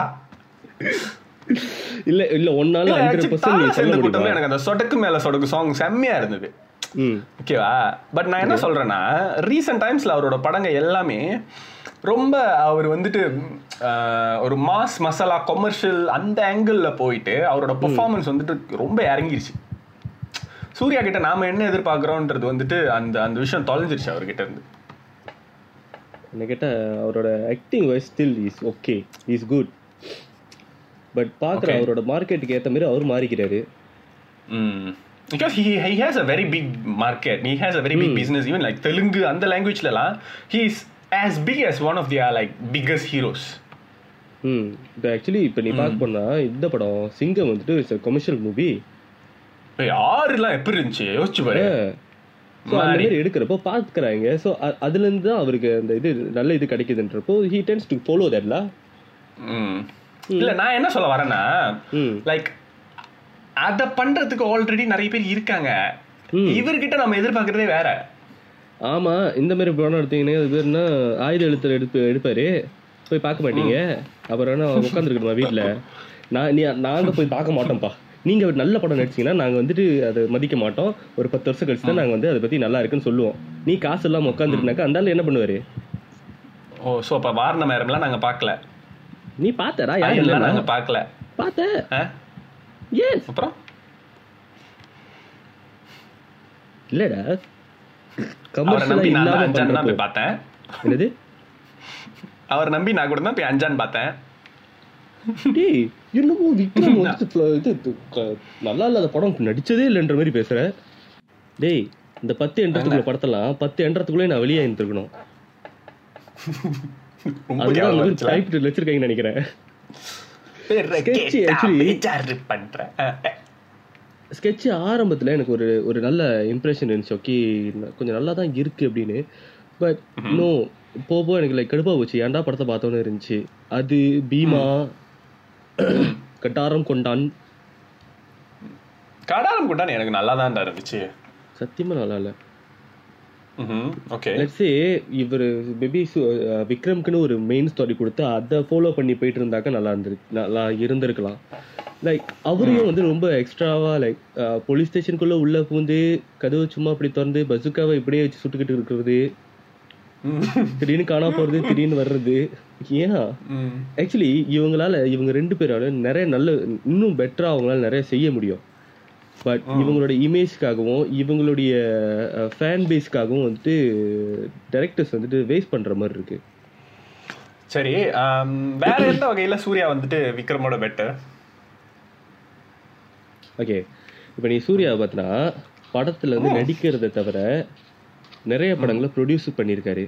C: இல்ல இல்ல ஒன்னால ஹண்ட்ரட் பர்சன்ட் நீ சொல்ல
B: சேர்ந்த
C: முடியுமா
B: கூட்டமே எனக்கு அந்த சொடக்கு மேல சொடக்கு சாங் செம்மையா இருந்தது
C: ம்
B: ஓகேவா பட் நான் என்ன சொல்றேன்னா ரீசெண்ட் டைம்ஸ்ல அவரோட படங்க எல்லாமே ரொம்ப அவர் வந்துட்டு ஆஹ், ஒரு மாஸ் மசாலா கொமர்ஷியல் அந்த ஆங்கிள் போயிட்டு அவரோட பெர்ஃபார்மன்ஸ் வந்துட்டு ரொம்ப இறங்கிருச்சு சூர்யா கிட்ட நாம என்ன எதிர்பார்க்கறோம்ன்றது வந்துட்டு அந்த அந்த விஷயம் தொலைஞ்சிருச்சு அவர்கிட்ட இருந்து
C: என்ன கேட்டா அவரோட acting wise still is okay is good but பாக்குற
B: Okay.
C: அவரோட மார்க்கெட்டுக்கு ஏத்த மாதிரி அவர் மாறிக்கிறாரு
B: because he he has a very big market he has a very big business even like Telugu அந்த லாங்குவேஜ்லலாம் he's as big as one of their like biggest heroes.
C: ம் இப்போ ஆக்சுவலி இப்போ நீ பார்க்க போனா இந்த படம் சிங்கம் வந்துட்டு இட்ஸ் கமர்ஷியல் மூவி
B: ஏய், ஆறுலாம் எப்படி இருந்துச்சு யோசிச்சு பாரு
C: ஸோ அந்த மாதிரி எடுக்கிறப்போ பார்க்குறாங்க ஸோ அதுலேருந்து தான் அவருக்கு அந்த இது நல்ல இது கிடைக்குதுன்றப்போ ஹீ டென்ஸ் டு ஃபாலோ தட்லா
B: ம். இல்ல நான் என்ன சொல்ல வரேன்னா
C: ம்
B: லைக் அத பண்றதுக்கு ஆல்ரெடி நிறைய பேர் இருக்காங்க இவர்கிட்ட நம்ம எதிர்பார்க்கறதே வேற
C: ஆமா இந்த மாதிரி படம் எடுத்தீங்கன்னா அது பேர்னா ஆயுத எழுத்துல எடுப்பு எடுப்பாரு போய் பார்க்க மாட்டீங்க அப்புறம் என்ன உட்காந்துருக்கணுமா வீட்டில் நான் நீ நாங்கள் போய் பார்க்க மாட்டோம்ப்பா நீங்க ஒரு நல்ல படம் நடிச்சீங்கன்னா நாங்க வந்துட்டு அதை மதிக்க மாட்டோம் ஒரு பத்து வருஷம் கழிச்சு தான் நாங்க வந்து அதை பத்தி நல்லா இருக்குன்னு சொல்லுவோம் நீ காசு இல்லாம உட்காந்துருந்தாக்கா அந்த ஆளு என்ன பண்ணுவாரு
B: ஓ சோ அப்ப வாரண நேரம்லாம் நாங்க பார்க்கல
C: நீ பார்த்தடா யார்
B: இல்ல
C: இல்ல
B: நாங்க பார்க்கல
C: பார்த்த
B: ஆ?
C: எஸ்
B: அப்புறம்
C: இல்லடா
B: அவரை நம்பி
C: கமர்ஷியலா
B: நான்
C: இல்லாம
B: தான் அஞ்சான் தான்
C: பண்றப்போ
B: போய் பார்த்தேன்
C: என்னது
B: அவரை நம்பி நான் கூட தான் போய் அஞ்சான் பார்த்தேன்
C: டேய் என்னமோ விக்ரம் வந்து fl- இது இது, க- நல்லா இல்லாத படம் நடிச்சதே இல்லைன்ற மாதிரி பேசுற டேய் இந்த பத்து எண்றதுக்குள்ள படத்தெல்லாம் பத்து எண்றதுக்குள்ளே நான் வெளியே இருந்திருக்கணும்
B: ரொம்ப
C: அதுதான்
B: கேவலமா
C: வந்து
B: இருந்துச்சுல.
C: டைப் வச்சிருக்கீங்கன்னு நினைக்கிறேன்
B: பேர்ற
C: sketch
B: கேட்டா
C: actually-
B: பேஜாரு பண்றேன் ஆ, ஆ.
C: ஸ்கெட்ச் ஆரம்பத்துல எனக்கு ஒரு ஒரு நல்ல இம்ப்ரெஷன் இருந்துச்சு ஓகே கொஞ்சம் நல்லா தான் இருக்கு அப்படின்னு பட் நோ போக போக எனக்கு லைக் கடுப்பா போச்சு ஏன்டா படத்தை பார்த்தோன்னு இருந்துச்சு அது பீமா கட்டாரம் கொண்டான்
B: கடாரம் குண்டான் எனக்கு நல்லா தான் இருந்துச்சு
C: சத்தியமா நல்லா இல்ல
B: ஓகே
C: லெட்ஸே இவர் மேபி விக்ரம்க்குன்னு ஒரு மெயின் ஸ்டோரி கொடுத்து அதை ஃபாலோ பண்ணி போயிட்டு இருந்தாக்க நல்லா இருந்திருக்கு நல்லா இருந்திருக்கலாம் லைக் அவரையும் வந்து ரொம்ப எக்ஸ்ட்ராவா லைக் போலீஸ் ஸ்டேஷனுக்குள்ள உள்ள பூந்து கதவு சும்மா அப்படி திறந்து பசுக்காவை இப்படியே வச்சு சுட்டுக்கிட்டு இருக்கிறது திடீர்னு காணா போறது திடீர்னு வர்றது ஏன் ஆக்சுவலி இவங்களால இவங்க ரெண்டு பேரால நிறைய நல்ல இன்னும் பெட்டரா அவங்களால நிறைய செய்ய முடியும் பட் இவங்களோட இமேஜ்க்காகவும் இவங்களுடைய ஃபேன் பேஸ்க்காகவும் வந்துட்டு டைரக்டர்ஸ் வந்துட்டு வேஸ்ட் பண்ற மாதிரி இருக்கு
B: சரி ஆம், வேற எந்த வகையில சூர்யா வந்துட்டு விக்ரமோட பெட்டர்
C: ஓகே இப்போ நீ சூர்யாவை பார்த்தினா படத்துல வந்து நடிக்கிறதை தவிர நிறைய படங்களை ப்ரொடியூஸ் பண்ணியிருக்காரு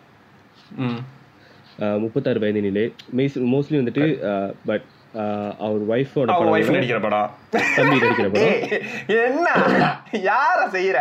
C: ஆஹ் முப்பத்தாறு வயது நிலை மோஸ்ட்லி வந்துட்டு பட் அவர் ஒய்ஃபோட
B: அவங்க
C: படம்
B: ஒய்ஃப் நடிக்கிற படம்
C: தம்பி நடிக்கிற படம்
B: ஏய், என்ன யார செய்யற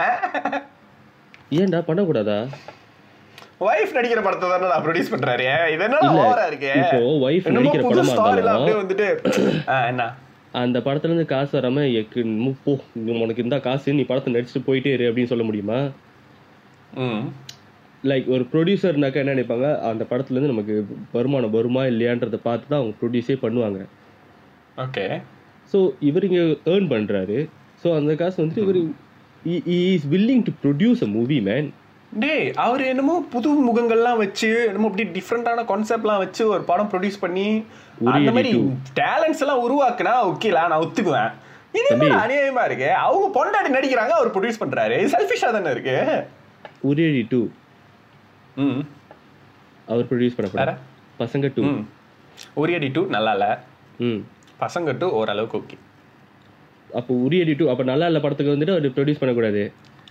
C: ஏன்டா பண்ணக்கூடாதா
B: ஒய்ஃப் நடிக்கிற படத்தை தானே நான் ப்ரொடியூஸ் பண்றாரு இது என்னடா
C: இல்ல,
B: ஓவரா இருக்கு
C: இப்போ wife
B: என்னமோ
C: நடிக்கிற
B: புது
C: படமா
B: story எல்லாம்
C: இருந்தாலும்
B: அப்படியே வந்துட்டு ஆ, என்ன
C: அந்த படத்துல இருந்து காசு வராம எக்கு மு, போ உனக்கு இருந்தா காசு நீ படத்தை நடிச்சுட்டு போயிட்டே இரு அப்படின்னு சொல்ல முடியுமா
B: ம்
C: லைக் ஒரு ப்ரொடியூசர்னாக்கா என்ன நினைப்பாங்க அந்த படத்துல இருந்து நமக்கு வருமானம் வருமா இல்லையான்றதை பார்த்து தான் அவங்க ப்ரொடியூஸே பண்ணுவாங்க
B: ஓகே
C: ஸோ இவர் இங்க ஏர்ன் பண்றாரு ஸோ அந்த காசு வந்துட்டு இவர் is willing to produce a movie man
B: டேய் அவர் என்னமோ புது முகங்கள்லாம் வச்சு என்னமோ அப்படி டிஃப்ரெண்டான கான்செப்ட்லாம் வச்சு ஒரு படம் ப்ரொடியூஸ் பண்ணி அந்த மாதிரி டேலண்ட்ஸ் எல்லாம் உருவாக்குனா ஓகேலா நான் ஒத்துக்குவேன் இது என்ன அநியாயமா இருக்கு அவங்க பொண்டாடி நடிக்கிறாங்க அவர் ப்ரொடியூஸ் பண்றாரு செல்ஃபிஷா தானே இருக்கு
C: உரியடி டூ
B: ம்
C: அவர் ப்ரொடியூஸ்
B: வேற
C: பண்ணக்கூடாது பசங்க டூ
B: ம் உரியடி டூ நல்லா இல்ல
C: ம்
B: பசங்க டூ ஓரளவுக்கு ஓகே
C: அப்போ உரியடி டூ அப்போ நல்லா இல்ல படத்துக்கு வந்துட்டு அவர் ப்ரொடியூஸ் பண்ணக்கூடாது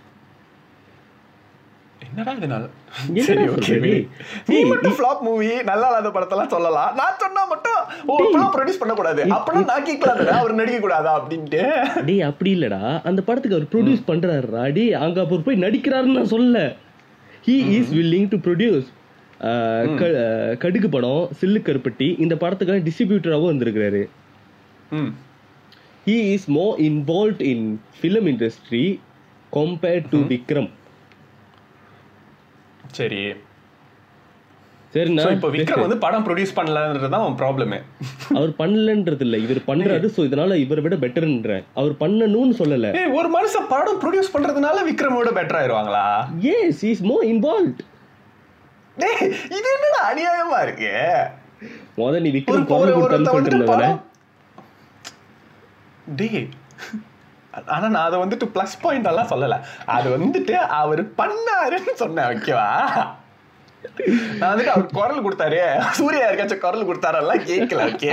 B: என்னடா இது நாள்
C: என்னடா
B: சரி ஓகே
C: சொல்ற நீ?
B: நீ மட்டும் ஃப்ளாப் மூவி நல்லா இல்லாத படத்தெல்லாம் சொல்லலாம் நான் சொன்னா மட்டும் ஓ இப்பெல்லாம் ப்ரொடியூஸ் பண்ண கூடாது அப்பெல்லாம் நான் கேட்கலாம் தானே அவர் நடிக்க கூடாதா அப்படின்ட்டு
C: டேய் அப்படி இல்லடா அந்த படத்துக்கு அவர் ப்ரொடியூஸ் பண்றாருடா டேய் அங்க அவர் போய் நடிக்கிறாருன்னு நான் சொல்ல he is willing to produce Kadugu படம் சில்லு கருப்பட்டி இந்த படத்துக்கான டிஸ்ட்ரிபியூட்டராகவும் இருந்திருக்கிறாரு
B: ம்
C: he is more involve in film industry compared to Vikram
B: சரி
C: சரிண்ணா
B: So, இப்போ விக்ரம் வந்து படம் ப்ரொடியூஸ் பண்ணலன்றது தான் அவன் ப்ராப்ளமே
C: அவர் பண்ணலன்றது இல்ல இவர் பண்றாரு சோ இதனால இவரை விட பெட்டர்ன்ற அவர் பண்ணணும்னு சொல்லல
B: ஏய் ஒரு மனுஷன் படம் ப்ரொடியூஸ் பண்றதுனால விக்ரமோட பெட்டர் ஆயிருவாங்களா
C: எஸ் இஸ் மோர் இன்வால்வ்
B: டேய் இது என்னடா அநியாயமா இருக்கு
C: முத நீ
B: ஒரு
C: விக்ரம்
B: ஒரு
C: குரல் கொடுத்தான்னு
B: ஒருத்த
C: சொல்லிட்டு
B: வந்துட்டு
C: இருந்தவன
B: படம் டேய் ஆனா நான் அதை வந்துட்டு ப்ளஸ் பாயிண்ட் எல்லாம் சொல்லல அது வந்துட்டு அவர் பண்ணாருன்னு சொன்னேன் ஓகேவா நான் வந்துட்டு அவர் குரல் கொடுத்தாரு சூர்யா யாருக்காச்சும் குரல் கொடுத்தாரெல்லாம் கேட்கல ஓகே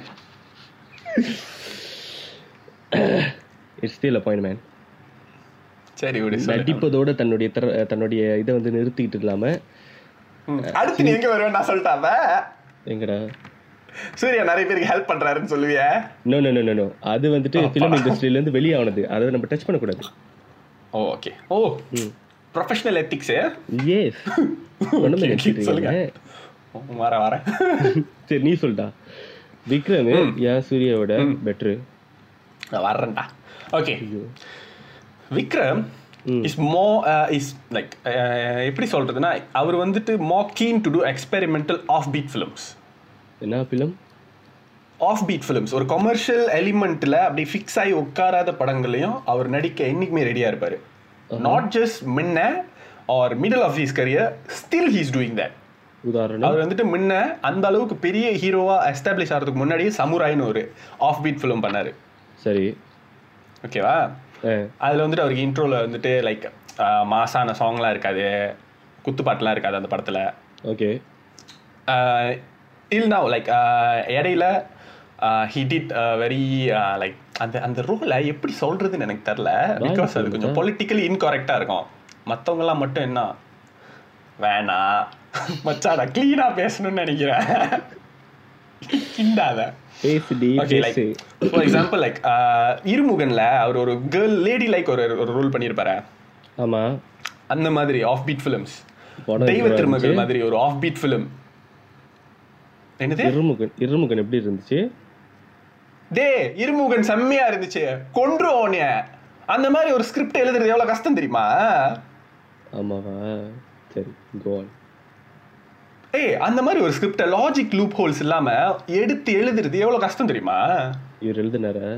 C: இட்ஸ் ஸ்டில் அப்பாயின்மெண்ட்
B: சரி விடு சொல்லு.
C: நடிப்பதோட தன்னுடைய திற- தன்னுடைய இதை வந்து நிறுத்திக்கிட்டு இல்லாம
B: ம். அடுத்து நீ எங்க வருவேன் நான் சொல்லிட்டாப்ப
C: எங்கடா
B: சூர்யா நிறைய பேருக்கு ஹெல்ப் பண்றாருன்னு சொல்லுவிய
C: நோ நோ நோ நோ அது வந்துட்டு ஃபிலிம் இண்டஸ்ட்ரியில இருந்து வெளியே ஆனது அதை நம்ம டச் பண்ணக்கூடாது
B: oh okay oh professional ethics
C: yes ஒண்ணுமே நினைச்சிட்டு
B: சொல்லுங்க.
C: இருக்கீங்க
B: வர வரேன்
C: சரி நீ சொல்டா விக்ரம் ஏன் சூர்யாவோட பெட்ரு
B: நான் வர்றேன்டா okay Vikram is more is like எப்படி சொல்றதுன்னா அவர் வந்துட்டு more keen to do experimental offbeat films
C: என்ன ஃபிலிம்
B: ஆஃப் பீட் ஃபிலிம்ஸ் ஒரு கமர்ஷியல் எலிமெண்ட்ல அப்படி ஃபிக்ஸ் ஆகி உட்காராத படங்களையும் அவர் நடிக்க என்னைக்குமே ரெடியா இருப்பாரு நாட் ஜஸ்ட் முன்ன or middle of he's career still he's doing that
C: உதாரணம்
B: அவர் வந்துட்டு முன்ன அந்த அளவுக்கு பெரிய ஹீரோவா எஸ்டாப்ளிஷ் ஆகிறதுக்கு முன்னாடியே சமுராய்னு ஒரு ஆஃப் பீட் ஃபிலிம் பண்ணாரு
C: சரி
B: ஓகேவா
C: ஆ
B: அதில் வந்துட்டு அவருக்கு இன்ட்ரோவில் வந்துட்டு லைக் மாசான சாங்லாம் இருக்காது குத்துப்பாட்டுலாம் இருக்காது அந்த படத்தில்
C: ஓகே
B: இல் நவ் லைக் இடையில ஹி டிட் வெரி லைக் அந்த அந்த ரோலை எப்படி சொல்றதுன்னு எனக்கு தெரில பிகாஸ் அது கொஞ்சம் பொலிட்டிக்கலி இன்கரெக்டாக இருக்கும் மற்றவங்கலாம் மட்டும் என்ன வேணா மச்சாடா க்ளீனாக பேசணும்னு நினைக்கிறேன் கிண்டாத
C: பேசுடி
B: ஓகே லைக்
C: பேசு
B: ஃபார் எக்ஸாம்பிள் லைக் இருமுகன்ல அவர் ஒரு கேர்ள் லேடி லைக் ஒரு ஒரு ரோல் பண்ணியிருப்பாரு
C: ஆமா
B: அந்த மாதிரி ஆஃப் பீட் ஃபிலிம்ஸ்
C: படம்
B: தெய்வ
C: எப்படிடா
B: திருமகள் மாதிரி ஒரு ஆஃப் பீட் ஃபிலிம் என்னது
C: இருமுகன் இருமுகன் எப்படி இருந்துச்சு
B: டே இருமுகன் செம்மையா இருந்துச்சு கொன்றுவோனிய அந்த மாதிரி ஒரு ஸ்கிரிப்ட் எழுதுறது எவ்வளவு கஷ்டம் தெரியுமா
C: ஆமாவா சரி கோவான்
B: ஏய் அந்த மாதிரி ஒரு ஸ்கிரிப்டை லாஜிக் லூப் ஹோல்ஸ் இல்லாம எடுத்து எழுதுறது எவ்வளவு கஷ்டம் தெரியுமா
C: இவர் எழுதினாரா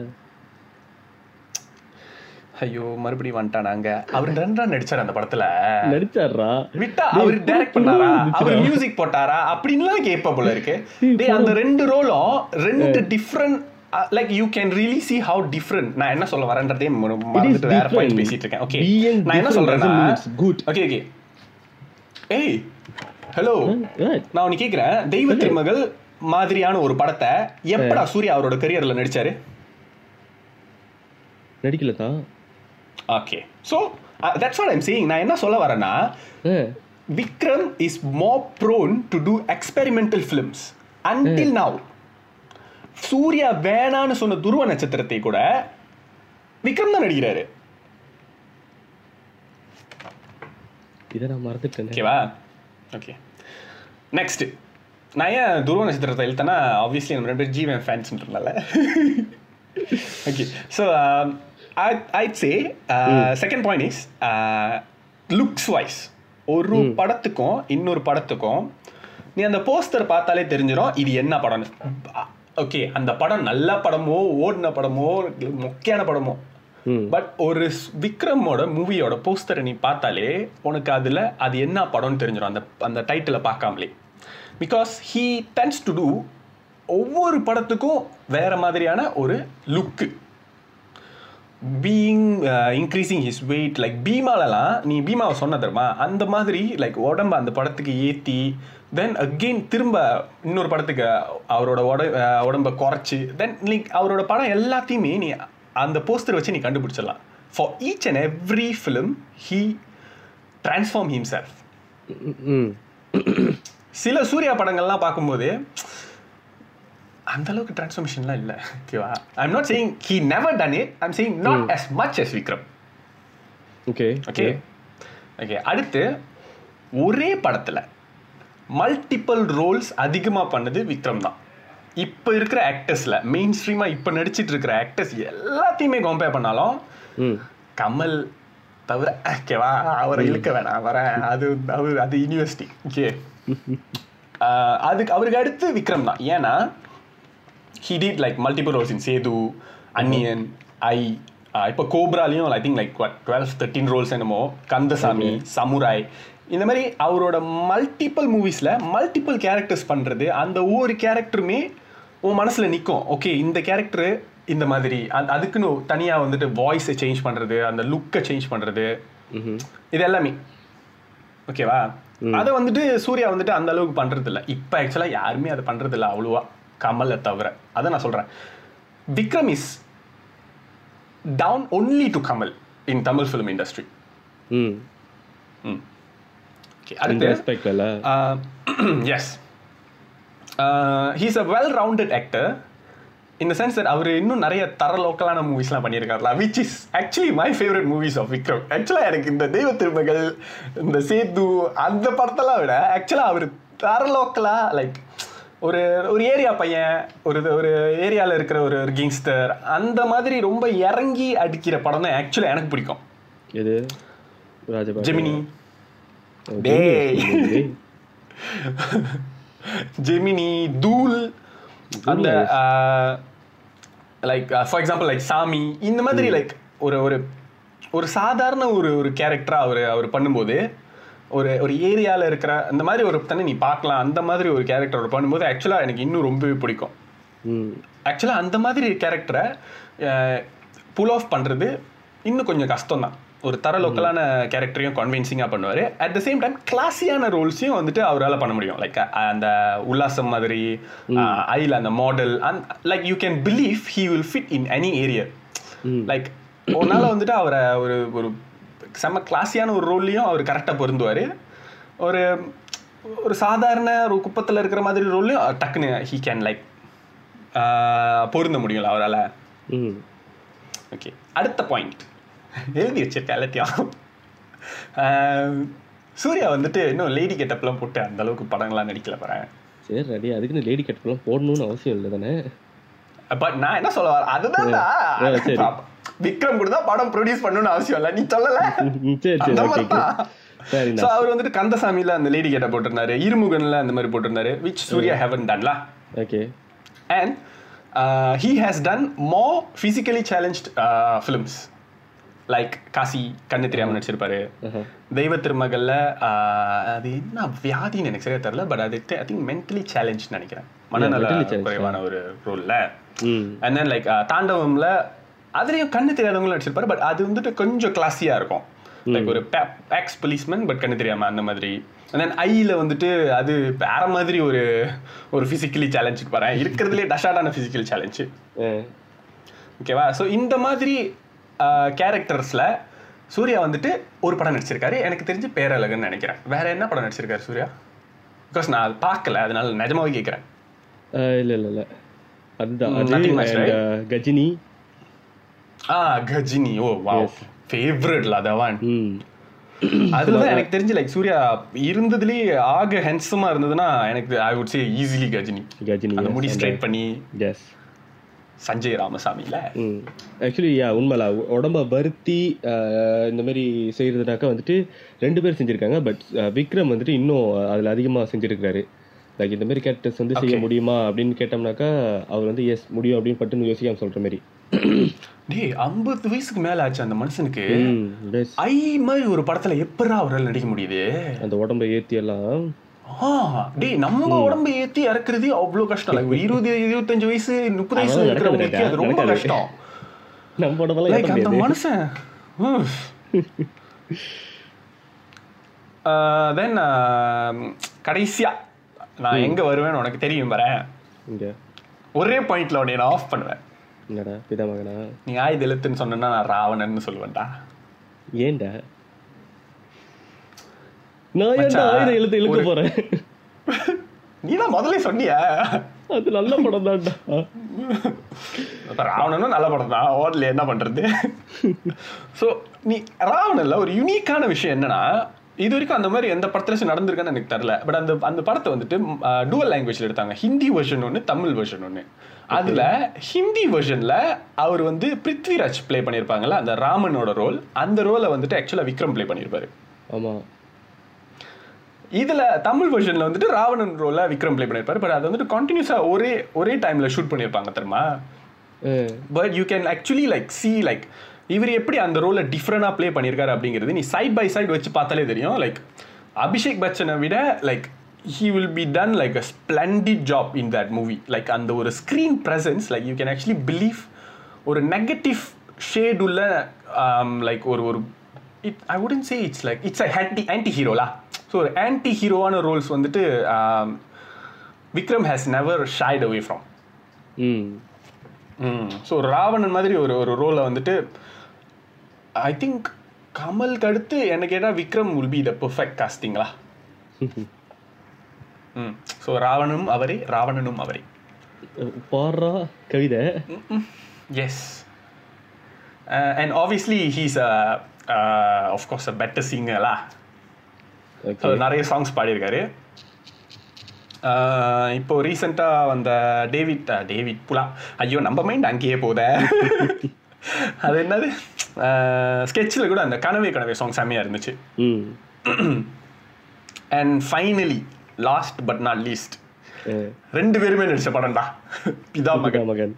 B: ஐயோ மறுபடியும் வந்துட்டானாங்க அவர் ரெண்டா நடிச்சார் அந்த படத்துல
C: நடிச்சாரா
B: விட்டா அவர் டைரக்ட் பண்ணாரா அவர் மியூசிக் போட்டாரா அப்படின்லாம் கேட்ப போல இருக்கு டேய் அந்த ரெண்டு ரோலும் ரெண்டு different like you can really see how different நான் என்ன சொல்ல வரேன்றதே ம- மறந்துட்டு வேற பாயிண்ட்
C: different.
B: பேசிட்டு இருக்கேன் ஓகே
C: Being
B: நான் என்ன
C: different
B: சொல்றேன்னா
C: doesn't mean it's good.
B: Okay okay ஏய் ஹலோ
C: What?
B: நான் உனக்கு கேக்குறேன் தெய்வ திருமகள் மாதிரியான ஒரு படத்தை எப்படா சூர்யா அவரோட கரியர்ல நடிச்சாரு
C: நடிக்கல தான்
B: okay so that's what I'm saying நான் என்ன சொல்ல வரேன்னா Vikram is more prone to do experimental films until now Suriya வேணான்னு சொன்ன துருவ நட்சத்திரத்தை கூட விக்ரம் தான் நடிக்கிறாரு
C: இதை நான் மறந்துட்டேன்
B: ஓகேவா ஓகே நெக்ஸ்ட் நான் ஏன் துருவ நட்சத்திரத்தை இழுத்தேன்னா ஆப்வியஸ்லி நம்ம ரெண்டு பேர் ஜீவன் ஃபேன்ஸ்ன்றனால okay so I'd say second point is looks wise ஒரு படத்துக்கும் இன்னொரு படத்துக்கும் நீ அந்த போஸ்டர் பார்த்தாலே தெரிஞ்சிடும் இது என்ன படம்னு ஓகே அந்த படம் நல்ல படமோ ஓடின படமோ மொக்கையான படமோ
C: ம்
B: பட் ஒரு ஸ்- விக்ரமோட மூவியோட போஸ்டரை நீ பார்த்தாலே உனக்கு அதில் அது என்ன படம்னு தெரிஞ்சிடும் அந்த அந்த டைட்டிலை பார்க்காமலே because he tends to do ஒவ்வொரு படத்துக்கும் வேற மாதிரியான ஒரு look being increasing his weight like பீமாலலாம் நீ பீமாவை சொன்ன தெரியுமா அந்த மாதிரி லைக் உடம்ப அந்த படத்துக்கு ஏற்றி தென் அகெயின் திரும்ப இன்னொரு படத்துக்கு அவரோட உட அஹ் உடம்ப குறைச்சி தென் லைக் அவரோட படம் எல்லாத்தையுமே நீ அந்த போஸ்டர் வச்சு நீ கண்டுபிடிச்சிடலாம் for each and every film he transform himself
C: ம்
B: சில சூர்யா படங்கள்லாம் பார்க்கும்போது அந்த அளவுக்கு டிரான்ஸ்ஃபர்மேஷன்லாம் இல்லை ஓகேவா I'm not saying he never done it I'm saying not as much as Vikram
C: okay
B: okay okay அடுத்து ஒரே படத்தில் மல்டிபிள் ரோல்ஸ் அதிகமாக பண்ணது விக்ரம் தான் இப்போ இருக்கிற ஆக்டர்ஸில் மெயின் ஸ்ட்ரீமாக இப்போ நடிச்சிட்டு இருக்கிற ஆக்டர்ஸ் எல்லாத்தையுமே கம்பேர் பண்ணாலும்
C: ம்
B: கமல் தவிர ஓகேவா அவரை இழுக்க வேணாம் வரேன் அது அவர் அது யூனிவர்சிட்டி ஓகே அதுக்கு அவருக்கு அடுத்து விக்ரம் தான் ஏன்னா he did like multiple roles in Sethu Anniyan I இப்போ கோப்ராலையும் I think like twelve thirteen roles என்னமோ கந்தசாமி சமுராய் இந்த மாதிரி அவரோட மல்டிபிள் மூவிஸில் மல்டிபிள் கேரக்டர்ஸ் பண்ணுறது அந்த ஒவ்வொரு கேரக்டருமே உன் மனசில் நிற்கும் ஓகே இந்த கேரக்டரு இந்த மாதிரி அது- அதுக்குன்னு தனியாக வந்துட்டு வாய்ஸை சேஞ்ச் பண்ணுறது அந்த லுக்கை சேஞ்ச் பண்ணுறது
C: ம்ஹும்.
B: இது எல்லாமே ஓகேவா அதை வந்துட்டு சூர்யா வந்துட்டு அந்த அளவுக்கு பண்றது இல்ல இப்போ ஆக்சுவலாக யாருமே அதை பண்றது இல்ல அவ்வளோவா கமலை தவிர அதை நான் சொல்றேன் Vikram is down only to Kamal in Tamil film industry
C: ம்
B: ஓகே
C: இந்த
B: அடுத்து
C: ரெஸ்பெக்ட்ல
B: yes he's a well rounded actor in the sense that அவர் இன்னும் நிறைய தர லோக்கலான மூவிஸ்லாம் பண்ணியிருக்காருல which is actually my favourite movies of Vikram ஆக்சுவலாக எனக்கு இந்த தெய்வ திருமகள் இந்த சேது அந்த படத்தெல்லாம் விட ஆக்சுவலாக அவர் தர லோக்கலாக லைக் ஒரு ஒரு ஏரியா பையன் ஒரு ஒரு ஏரியாவில் இருக்கிற ஒரு ஒரு கிங்ஸ்டர் அந்த மாதிரி ரொம்ப இறங்கி அடிக்கிற படம் தான் ஆக்சுவலாக எனக்கு பிடிக்கும்
C: எது ராஜபாடி
B: ஜெமினி டேய் ஜெமினி தூள் அந்த லைக் ஃபார் எக்ஸாம்பிள் லைக் சாமி இந்த மாதிரி லைக் ஒரு ஒரு ஒரு சாதாரண ஒரு ஒரு கேரக்டரா அவர் அவர் பண்ணும்போது ஒரு ஒரு ஏரியாவில் இருக்கிற அந்த மாதிரி ஒரு தண்ணி நீ பார்க்கலாம் அந்த மாதிரி ஒரு கேரக்டர் அவர் பண்ணும்போது ஆக்சுவலாக எனக்கு இன்னும் ரொம்பவே பிடிக்கும்
C: ம்
B: ஆக்சுவலாக அந்த மாதிரி கேரக்டரை புல் ஆஃப் பண்ணுறது இன்னும் கொஞ்சம் கஷ்டம் தான் ஒரு தர லோக்கலான கேரக்டரையும் கன்வின்சிங்காக பண்ணுவார் அட் த சேம் டைம் கிளாஸியான ரோல்ஸையும் வந்துட்டு அவரால் பண்ண முடியும் லைக் அந்த உல்லாசம் மாதிரி ஐயில் அந்த மாடல் அந் like you can believe he will fit in any area
C: ம்.
B: லைக் ஒரு நாள் வந்துட்டு அவரை ஒரு ஒரு செம்ம கிளாஸியான ஒரு ரோல்லையும் அவர் கரெக்டாக பொருந்துவார் ஒரு ஒரு சாதாரண ஒரு குப்பத்தில் இருக்கிற மாதிரி ரோல்லையும் டக்குன்னு ஹீ கேன் லைக் பொருந்த முடியும்ல அவரால்
C: ம்
B: ஓகே அடுத்த பாயிண்ட் எழுதி வச்சிருக்கேன் எல்லாத்தையும் ஆஹ், சூர்யா வந்துட்டு இன்னும் லேடி கெட்டப்லாம் போட்டு அந்த அளவுக்கு படங்கள்லாம் நடிக்கல போகிறேன்
C: சரி ரெடி அதுக்குன்னு லேடி கட்லாம் போடணும்னு அவசியம் இல்லை தானே
B: பட் நான் என்ன சொல்ல வரேன் அதுதான்டா
C: ஆ, சரி.
B: விக்ரம் கூட தான் படம் ப்ரொடியூஸ் பண்ணணும்னு அவசியம் இல்லை நீ சொல்லல
C: ம், சரி சரி
B: அந்த
C: ஓகே
B: மாதிரி தான்.
C: சரி
B: So, அவர் வந்துட்டு கந்தசாமியில அந்த லேடி கேட்ட போட்டிருந்தாரு இருமுகன்ல அந்த மாதிரி போட்டிருந்தாரு விச் சூர்யா ஹெவன் டன்லா
C: okay
B: and he has done more physically challenged films like Kasi கண்ணு தெரியாம நடிச்சிருப்பாரு
C: ஆஹா.
B: தெய்வ திருமகள்ல ஆஹ், அது என்ன வியாதின்னு எனக்கு சரியா தெரியல பட் அது ஐ திங்க் மென்டலி சேலஞ்ச் நினைக்கிறேன் மனநல
C: mentally challenged,
B: குறைவான ஒரு ரோல்ல
C: ம்
B: அண்ட் தென் லைக் தாண்டவம்ல அதுலயும் கண்ணு தெரியாதவங்களும் நடிச்சிருப்பாரு பட் அது வந்துட்டு கொஞ்சம் கிளாஸியா இருக்கும் லைக் ஒரு பேக்ஸ் policeman பட் கண்ணு தெரியாம அந்த மாதிரி அண்ட் தென் ஐல வந்துட்டு அது வேற மாதிரி ஒரு ஒரு ஃபிசிக்கலி சேலஞ்சுக்கு போறேன் இருக்கிறதுலே டஷாடான ஃபிசிக்கல் சேலஞ்சு
C: ஆ.
B: ஓகேவா ஸோ இந்த மாதிரி கேரக்டர்ஸ்ல சூர்யா வந்துட்டு ஒரு படம் நடிச்சிருக்காரு எனக்கு தெரிஞ்சு பேரழகுன்னு நினைக்கிறேன் வேற என்ன படம் நடிச்சிருக்காரு சூர்யா பிகாஸ் நான் அது பார்க்கல அதனால நிஜமாவே கேட்குறேன்
C: ஆ, இல்ல இல்ல இல்ல அதுதான்
B: Mm,
C: அது
B: nothing much,
C: and,
B: right?
C: uh, Ghajini
B: ஆ கஜினி ஓ வாவ் ஃபேவரட்ல அதவான்
C: ம்
B: அதுலதான் எனக்கு தெரிஞ்சு லைக் சூர்யா இருந்ததுலயே ஆக ஹென்சமா இருந்ததுன்னா எனக்கு I would say easily Ghajini
C: Ghajini
B: அந்த முடி ஸ்ட்ரைட் பண்ணி
C: எஸ்
B: சஞ்சய் ராமசாமில
C: ம் ஆக்சுவலி யா உண்மைல உடம்ப வருத்தி ஆஹ், இந்த மாதிரி செய்யறதுனாக்கா வந்துட்டு ரெண்டு பேர் செஞ்சிருக்காங்க பட் விக்ரம் வந்துட்டு இன்னும் அதுல அதிகமா செஞ்சிருக்காரு லைக் இந்த மாதிரி கேரக்டர்ஸ் வந்து செய்ய முடியுமா அப்படின்னு கேட்டோம்னாக்கா அவர் வந்து எஸ் முடியும் அப்படின்னு பட்டுன்னு யோசிக்காம சொல்ற மாதிரி
B: டேய் ஐம்பது வயசுக்கு மேல ஆச்சு அந்த மனுஷனுக்கு
C: ம் yes.
B: ஐ மாதிரி ஒரு படத்துல எப்படா அவரால் நடிக்க முடியுது
C: அந்த உடம்ப ஏத்தி எல்லாம்
B: ஆ, டேய் நம்ம உடம்ப ஏத்தி இறக்குறது அவ்வளவு கஷ்டம் like ஒரு இருபது இருபத்தஞ்சு வயசு முப்பது வயசு
C: அதெல்லாம்
B: இருக்கிறவங்களுக்கு அது ரொம்ப
C: நடக்காது.
B: கஷ்டம்
C: நம்ம உடம்பெல்லாம்
B: லைக்
C: ஏத்த
B: அந்த
C: முடியாது
B: மனுஷன் தென் கடைசியா நான் எங்க வருவேன்னு உனக்கு தெரியும் பாரு
C: இங்க
B: ஒரே பாயிண்ட்ல உன்னை நான் ஆஃப் பண்ணுவேன்
C: என்னடா பிதாமகனா
B: நீ ஆயுத எழுத்துன்னு சொன்னா நான் ராவணன்னு சொல்லுவேன்டா
C: ஏன்டா நான் ஏன்டா
B: மச்சான்,
C: ஆயிரம் எழுத்து இழுக்க
B: ஒரு-
C: போறேன்
B: நீ தான் முதல்ல சொன்னிய
C: அது நல்ல படம் தான்டா
B: ராவணனும் நல்ல படம் தான் ஓடல என்ன பண்றது ஸோ நீ ராவணன்ல ஒரு யூனிக்கான விஷயம் என்னன்னா இது வரைக்கும் அந்த மாதிரி எந்த படத்துல நடந்திருக்கான்னு எனக்கு தெரியல பட் அந்த அந்த படத்தை வந்துட்டு டூவல் லாங்குவேஜ்ல எடுத்தாங்க ஹிந்தி வெர்ஷன் ஒன்று தமிழ் வெர்ஷன் ஒன்று அதுல ஹிந்தி வெர்ஷன்ல அவர் வந்து பிருத்விராஜ் ப்ளே பண்ணியிருப்பாங்கல்ல அந்த ராமனோட ரோல் அந்த ரோலை வந்துட்டு ஆக்சுவலா விக்ரம் ப்ளே பண்ணியிருப்பாரு
C: ஆமா
B: இதுல தமிழ் வெர்ஷன்ல வந்துட்டு ராவணன் ரோல விக்ரம் ப்ளே பண்ணியிருப்பாரு பட் அது வந்துட்டு கண்டினியூஸா ஒரே ஒரே டைம்ல ஷூட் பண்ணியிருப்பாங்க தெரியுமா
C: ah,
B: but you can actually like see like இவர் எப்படி அந்த ரோலை டிஃப்ரெண்டாக ப்ளே பண்ணியிருக்காரு அப்படிங்கிறது நீ சைட் பை சைடு வச்சு பார்த்தாலே தெரியும் லைக் அபிஷேக் பச்சனை விட like he will be done like a splendid job in that movie like அந்த ஒரு screen presence like you can actually believe ஒரு நெகட்டிவ் ஷேட் உள்ள லைக் ஒரு ஒரு it I would say it's like it's a anti anti ஹீரோலா ஸோ ஒரு ஆன்டி ஹீரோவான ரோல்ஸ் வந்துட்டு um, Vikram has never shied away from
C: ம்
B: ஸோ ராவணன் மாதிரி ஒரு ஒரு ரோலை வந்துட்டு ஐ திங்க் கமலுக்கு அடுத்து என்ன கேட்டால் Vikram will be the perfect காஸ்டிங்களா ம் ஸோ ராவணும் அவரே ராவணனும் அவரே
C: பாடுறா கவிதை
B: yes and obviously he's of course a better சிங்கர்லா
C: ஓகே
B: ஸோ நிறைய சாங்ஸ் பாடியிருக்காரு Uh, இப்போ ரீசெண்டாக வந்த டேவிட் uh, டேவிட் புலா ஐயோ நம்ம மைண்ட் அங்கேயே போத அது என்னது ஸ்கெட்சில் கூட அந்த கனவே கனவே சாங் செம்மையாக இருந்துச்சு
C: ம்
B: and finally last but not least
C: அஹ்,
B: ரெண்டு பேருமே நடிச்ச படம்டா பிதா மகன்
C: மகன்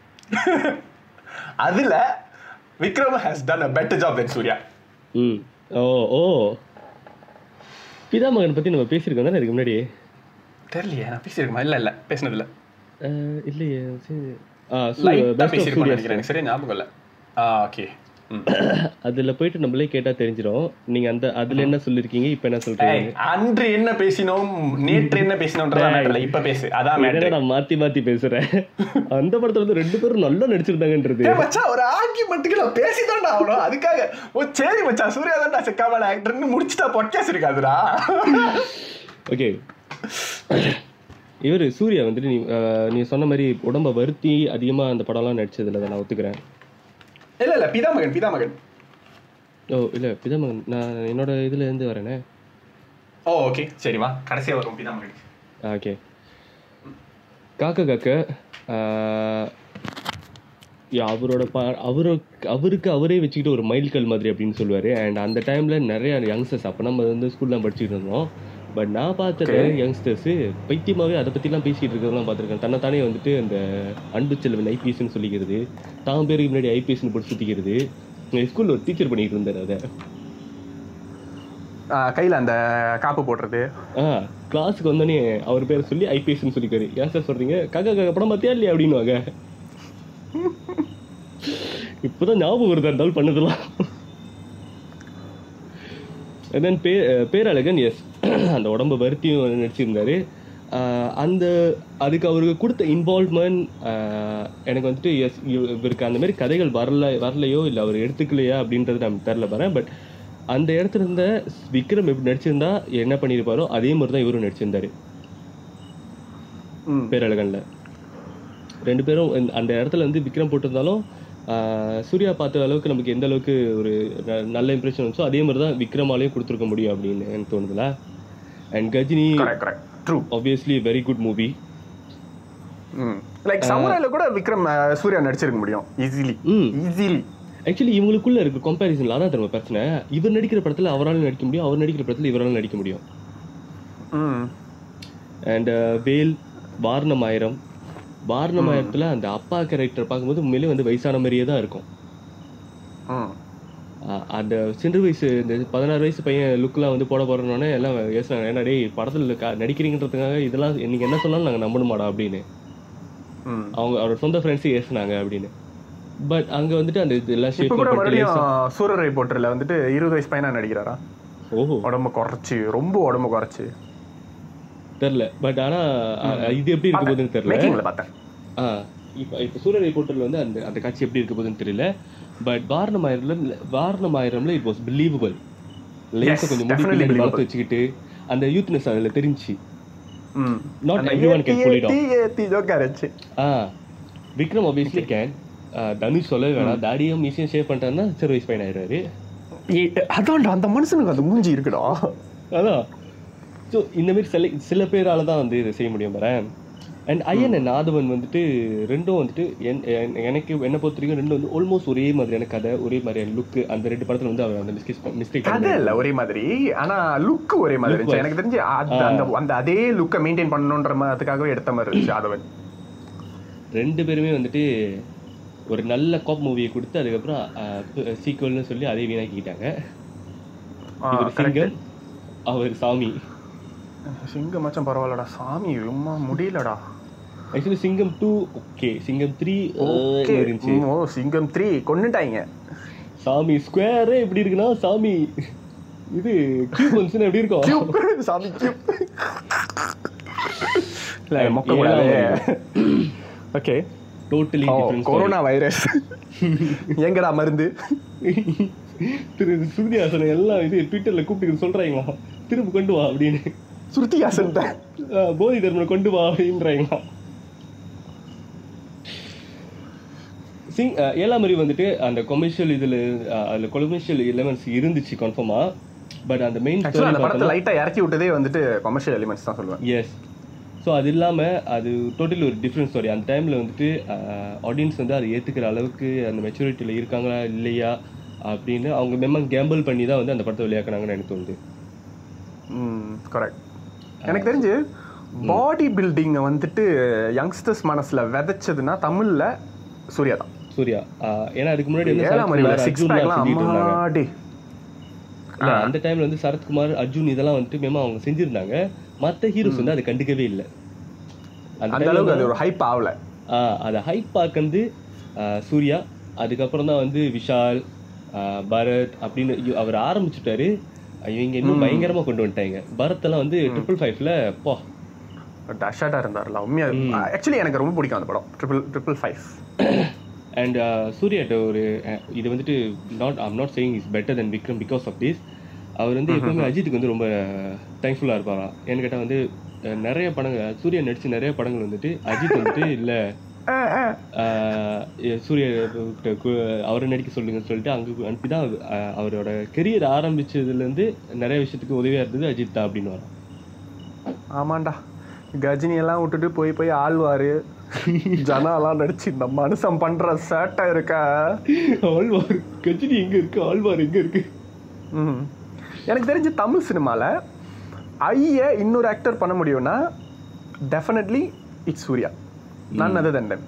B: அதுல Vikram has done a better job தென் சூர்யா
C: ம் ஓ ஓ பிதா மகன் பத்தி நம்ம பேசியிருக்கோம் தானே இதுக்கு முன்னாடி
B: தெரியலையே நான் பேசியிருக்கேன் இல்ல இல்ல பேசினதில்ல
C: அஹ், இல்லையே சரி. ஆ
B: லைட்டாக
C: பெஸ்ட் ஆஃப்
B: பேசியிருக்கோம்
C: சூர்யா
B: நினைக்கிறேன் எனக்கு சரியா ஞாபகம் இல்லை ஆ ஓகே ம்
C: அதுல போயிட்டு நம்மளே கேட்டா தெரிஞ்சிடும் நீங்க அந்த அதுல என்ன சொல்லிருக்கீங்க இப்ப என்ன
B: ஏய்,
C: சொல்றீங்க
B: அன்று என்ன பேசினோம் நேற்று என்ன பேசினோம்ன்றதா மேட்டர் இல்ல இப்ப பேசு அதான் மேட்டர்
C: என்னடா நான் மாத்தி மாத்தி பேசுறேன் அந்த படத்துல வந்து ரெண்டு பேரும் நல்லா நடிச்சிருந்தாங்கன்றது
B: மச்சான் ஒரு ஆர்கியூமெண்ட்டுக்கு நான் பேசிதான்டா ஆகணும் அதுக்காக ஓ சரி மச்சான் சூர்யா தான்டா செக்காமல ஆக்டர்னு முடிச்சுட்டா பொட்காஸ் இருக்காதுடா
C: ஓகே இவர் சூர்யா வந்துட்டு நீ அஹ், நீ சொன்ன மாதிரி உடம்ப வருத்தி அதிகமா அந்த படம்லாம் நடிச்சதுல நான் ஒத்துக்கிறேன்
B: இல்ல இல்ல பிதா மகன் பிதா மகன்
C: ஓ இல்ல பிதமகன் நான் என்னோட இதுல இருந்து வரேனே
B: ஓ ஓகே சரிவா கடைசியா வரும் பிதா மகன்
C: ஓகே காக்க காக்க ஆஹ், யா, அவரோட பா அவருக்கு அவருக்கு அவரே வச்சுக்கிட்டு ஒரு மைல்கல் மாதிரி அப்படின்னு சொல்லுவாரு அண்ட் அந்த டைம்ல நிறைய யங்ஸ்டர்ஸ் அப்போ நம்ம வந்து ஸ்கூல்லாம் படிச்சுட்டு இருந்தோம் பட் நான் பார்த்த யங்ஸ்டர்ஸ் பைத்தியமாவே அதை பத்திலாம் பேசிட்டு இருக்கிறதெல்லாம் பார்த்துருக்கேன் தன்னைத்தானே வந்துட்டு அந்த அன்பு செல்வன் ஐபிஎஸ்ன்னு சொல்லிக்கிறது தான் பேருக்கு முன்னாடி ஐபிஎஸ்ன்னு போட்டு சுத்திக்கிறது ஸ்கூல்ல ஒரு டீச்சர் பண்ணிட்டு இருந்தாரு அதை
B: கையில அந்த காப்பு போடுறது
C: ஆ கிளாஸுக்கு வந்தோடனே அவர் பேரை சொல்லி ஐபிஎஸ்ன்னு சொல்லிக்காரு ஏன் சார் சொல்றீங்க காக்கா காக்கா படம் பார்த்தியா இல்லையா அப்படின்னுவாங்க இப்போதான் ஞாபகம் வருதா இருந்தாலும் பண்ணதெல்லாம் தென் பே பேரழகன் எஸ் அந்த உடம்ப வருத்தியும் நடிச்சிருந்தாரு ஆஹ் அந்த அதுக்கு அவருக்கு கொடுத்த இன்வால்வ்மெண்ட் எனக்கு வந்துட்டு எஸ் இவருக்கு அந்த மாதிரி கதைகள் வரல வரலையோ இல்லை அவர் எடுத்துக்கலையா அப்படின்றது நமக்கு தெரில பாரு பட் அந்த இடத்துல இருந்த விக்ரம் எப்படி நடிச்சிருந்தா என்ன பண்ணியிருப்பாரோ அதே மாதிரி தான் இவரும் நடிச்சிருந்தாரு
B: ம்
C: பேரழகன்ல ரெண்டு பேரும் இந்த- அந்த இடத்துல வந்து விக்ரம் போட்டிருந்தாலும் ஆஹ் சூர்யா பார்த்த அளவுக்கு நமக்கு எந்த அளவுக்கு ஒரு ந- நல்ல இம்ப்ரெஷன் வந்துச்சோ அதே மாதிரி தான் விக்ரமாலையும் கொடுத்துருக்க முடியும் அப்படின்னு எனக்கு தோணுதுல and Ghajini
B: correct correct true
C: obviously very good movie
B: ம் லைக் சமுராயில கூட விக்ரம் அஹ், சூர்யா நடிச்சிருக்க முடியும் ஈஸிலி
C: ம்
B: ஈஸிலி
C: ஆக்சுவலி இவங்களுக்குள்ள இருக்க கம்பேரிசன்ல அதான் திரும்ப பிரச்சனை இவர் நடிக்கிற படத்துல அவரால் நடிக்க முடியும் அவர் நடிக்கிற படத்துல இவரால் நடிக்க முடியும்
B: ம்
C: அண்ட் வேல் வாரணமாயிரம் வாரணமாயிரத்துல அந்த அப்பா கேரக்டர் பார்க்கும்போது உண்மையிலே வந்து வயசான மாதிரியே தான் இருக்கும்
B: ம்
C: ஆஹ் அந்த சிறு வயசு இந்த பதினாறு வயசு பையன் லுக்லாம் வந்து போட போறோன்னே எல்லாம் யோசனை ஏன்னா டேய் படத்துல க- நடிக்கிறீங்கன்றதுக்காக இதெல்லாம் நீங்க என்ன சொன்னாலும் நாங்க நம்பணுமாடா அப்படின்னு
B: ம்
C: அவங்க அவரோட சொந்த ஃப்ரெண்ட்ஸே ஏசுனாங்க அப்படின்னு பட் அங்க வந்துட்டு அந்த இதெல்லாம்
B: இப்ப
C: ஷேப்
B: கூட
C: பண்ணிட்டு
B: மறுபடியும்
C: லேசா-
B: சூரரை போட்டுல வந்துட்டு இருபது வயசு பையனா நடிக்கிறாரா
C: ஓஹோ
B: உடம்பு குறைச்சு ரொம்ப உடம்பு குறைச்சு
C: தெரியல பட் ஆனா அஹ், இது எப்படி இருக்க போகுதுன்னு தெரியல
B: மேக்கிங்ல பார்த்தேன்
C: ஆ இப்போ இப்போ சூரிய ரிப்போர்ட்டர்ல வந்து அந்த அந்த காட்சி எப்படி இருக்க போகுதுன்னு தெரியல பட் வாரணமாயிரம்ல வாரணமாயிரம்ல இட் வாஸ் பிலீவபிள் லேசா கொஞ்சம் முடி
B: definitely
C: பின்னாடி
B: believable.
C: வளர்த்து வச்சுக்கிட்டு அந்த யூத்னஸ் அதுல தெரிஞ்சு
B: ம்
C: Not
B: அந்த
C: everyone can
B: ஏத்தி,
C: pull it off.
B: ஏத்தி, ஏத்தி joke ஆச்சு
C: ஆ விக்ரம் obviously கேன் தனுஷ் சொல்லவே வேணாம் தாடியும் மீசியும் ஷேவ் பண்ணிட்டாருன்னா சிறு வயசு பையன் ஆயிடுவாரு
B: அதான்டா அந்த மனுஷனுக்கு அந்த மூஞ்சி இருக்குடா
C: அதான் ஸோ இந்த மாதிரி சில சில பேரால தான் வந்து இதை செய்ய முடியும் பாரு அண்ட் ஐயன் அண்ட் ஆதவன் வந்துட்டு ரெண்டும் வந்துட்டு என்- என்- எனக்கு என்ன பொறுத்த வரைக்கும் ரெண்டும் வந்து ஆல்மோஸ்ட் ஒரே மாதிரியான கதை ஒரே மாதிரியான லுக் அந்த ரெண்டு படத்துல வந்து அவர் அந்த மிஸ்டேக் மிஸ்டேக்
B: கதை இல்ல ஒரே மாதிரி ஆனா லுக் ஒரே மாதிரி
C: Look
B: இருந்துச்சு
C: wise.
B: எனக்கு தெரிஞ்சு அது- அந்த அந்த அதே லுக்கை மெயின்டைன் பண்ணணுன்ற அதுக்காகவே எடுத்த மாதிரி இருந்துச்சு அதவன்
C: ரெண்டு பேருமே வந்துட்டு ஒரு நல்ல காப் மூவியை கொடுத்து அதுக்கப்புறம் சீக்வல்னு சொல்லி அதை வீணாக்கிட்டாங்க இவர் சிங்கம் அவர் சாமி
B: சிங்கம் மச்சம் பரவாயில்லடா சாமி ரொம்ப முடியலடா
C: actually Singam two okay Singam three
B: Okay.
C: இருந்துச்சு
B: ஓ சிங்கம் த்ரீ கொன்னுட்டாங்க
C: சாமி ஸ்கொயரே எப்படி இருக்குன்னா சாமி இது கியூப் வந்துச்சுன்னா எப்படி இருக்கும்
B: சாமி இல்ல மொக்க கூடாது okay
C: totally difference
B: corona virus எங்கடா மருந்து
C: திரு சுருதிஹாசன் எல்லாம் இது ட்விட்டர்ல கூப்பிட்டு சொல்றாங்களா திரும்ப கொண்டு வா அப்படின்னு
B: ஸ்ருதி ஹாசன் தான்
C: அஹ் போதி தர்மனை கொண்டு வா அப்படின்றாங்க சிங் அஹ் ஏழாம் அறிவு வந்துட்டு அந்த கொமர்ஷியல் இதுல அஹ் அதுல கொமர்ஷியல் எலமெண்ட்ஸ் இருந்துச்சு கன்ஃபார்மா பட் அந்த மெயின்
B: ஆக்சுவலாக அந்த படத்தை லைட்டாக இறக்கி விட்டதே வந்துட்டு கமர்ஷியல் எலிமெண்ட்ஸ் தான் சொல்லுவேன்
C: எஸ் ஸோ அது இல்லாமல் அது டோட்டலி ஒரு டிஃப்ரெண்ட் ஸ்டோரி அந்த டைமில் வந்துட்டு ஆடியன்ஸ் வந்து அதை ஏற்றுக்கிற அளவுக்கு அந்த மெச்சூரிட்டியில் இருக்காங்களா இல்லையா அப்படின்னு அவங்க மெம்ம கேம்பிள் பண்ணி தான் வந்து அந்த படத்தை வெளியாக்குனாங்கன்னு எனக்கு தோணுது
B: ம் கரெக்ட் எனக்கு தெரிஞ்சு பாடி பில்டிங்கை வந்துட்டு யங்ஸ்டர்ஸ் மனசுல விதைச்சதுன்னா தமிழ்ல சூர்யா தான்
C: சூர்யா ஆஹ் ஏன்னா அதுக்கு முன்னாடி வந்து
B: ஏழாம் அறிவுல
C: சரத்குமார்,
B: சிக்ஸ்
C: அர்ஜுன்லாம்
B: பேக்லாம்
C: செஞ்சுட்டு இருந்தாங்க
B: அம்மாடி
C: இல்ல அந்த டைம்ல வந்து சரத்குமார் அர்ஜுன் இதெல்லாம் வந்துட்டு மேமா அவங்க செஞ்சிருந்தாங்க மத்த ஹீரோஸ் வந்து அதை கண்டுக்கவே இல்லை அந்த
B: அந்த அளவுக்கு அது ஒரு ஹைப் ஆகல
C: ஆஹ் அதை ஹைப் பார்க்கந்து சூர்யா அதுக்கப்புறம் தான் வந்து விஷால் ஆஹ் பரத் அப்படின்னு இ- அவர் ஆரம்பிச்சுட்டாரு இவங்க இன்னும் பயங்கரமா கொண்டு வந்துட்டாங்க பரத் எல்லாம் வந்து ட்ரிபிள் ஃபைவ்ல போ
B: டஷாட்டா இருந்தார்ல உண்மையா ஆக்சுவலி எனக்கு ரொம்ப பிடிக்கும் அந்த படம் ட்ரிபிள் ட்ரிபிள் ஃபைவ்
C: அண்ட் சூர்யாட்ட ஒரு அஹ், இது வந்துட்டு not I'm not saying is better then Vikram because of this அவர் வந்து எப்பவுமே அஜித்துக்கு வந்து ரொம்ப தேங்க்ஃபுல்லாக இருப்பாராம் ஏன்னு கேட்டால் வந்து அஹ், நிறைய படங்கள் சூர்யா நடிச்ச நிறைய படங்கள் வந்துட்டு அஜித் வந்துட்டு இல்லை சூர்யா கிட்ட கு- அவரை நடிக்க சொல்லுங்கன்னு சொல்லிட்டு அங்கே அனுப்பி தான் அஹ், அவரோட கெரியர் ஆரம்பிச்சதுலேருந்து நிறைய விஷயத்துக்கு உதவியாக இருந்தது அஜித் தான் அப்படின்னு வரும்
B: ஆமாண்டா கஜினி எல்லாம் விட்டுட்டு போய் போய் ஆழ்வாரு ஜனாலாம் நடிச்சு இந்த மனுஷன் பண்ற சேட்டை இருக்கா
C: ஆழ்வார் கஜினி எங்க இருக்கு ஆழ்வார் எங்க இருக்கு
B: ம். எனக்கு தெரிஞ்சு தமிழ் சினிமால ஐய இன்னொரு ஆக்டர் பண்ண முடியும்னா டெஃபினெட்லி இட்ஸ் சூர்யா நான் அது தண்டன்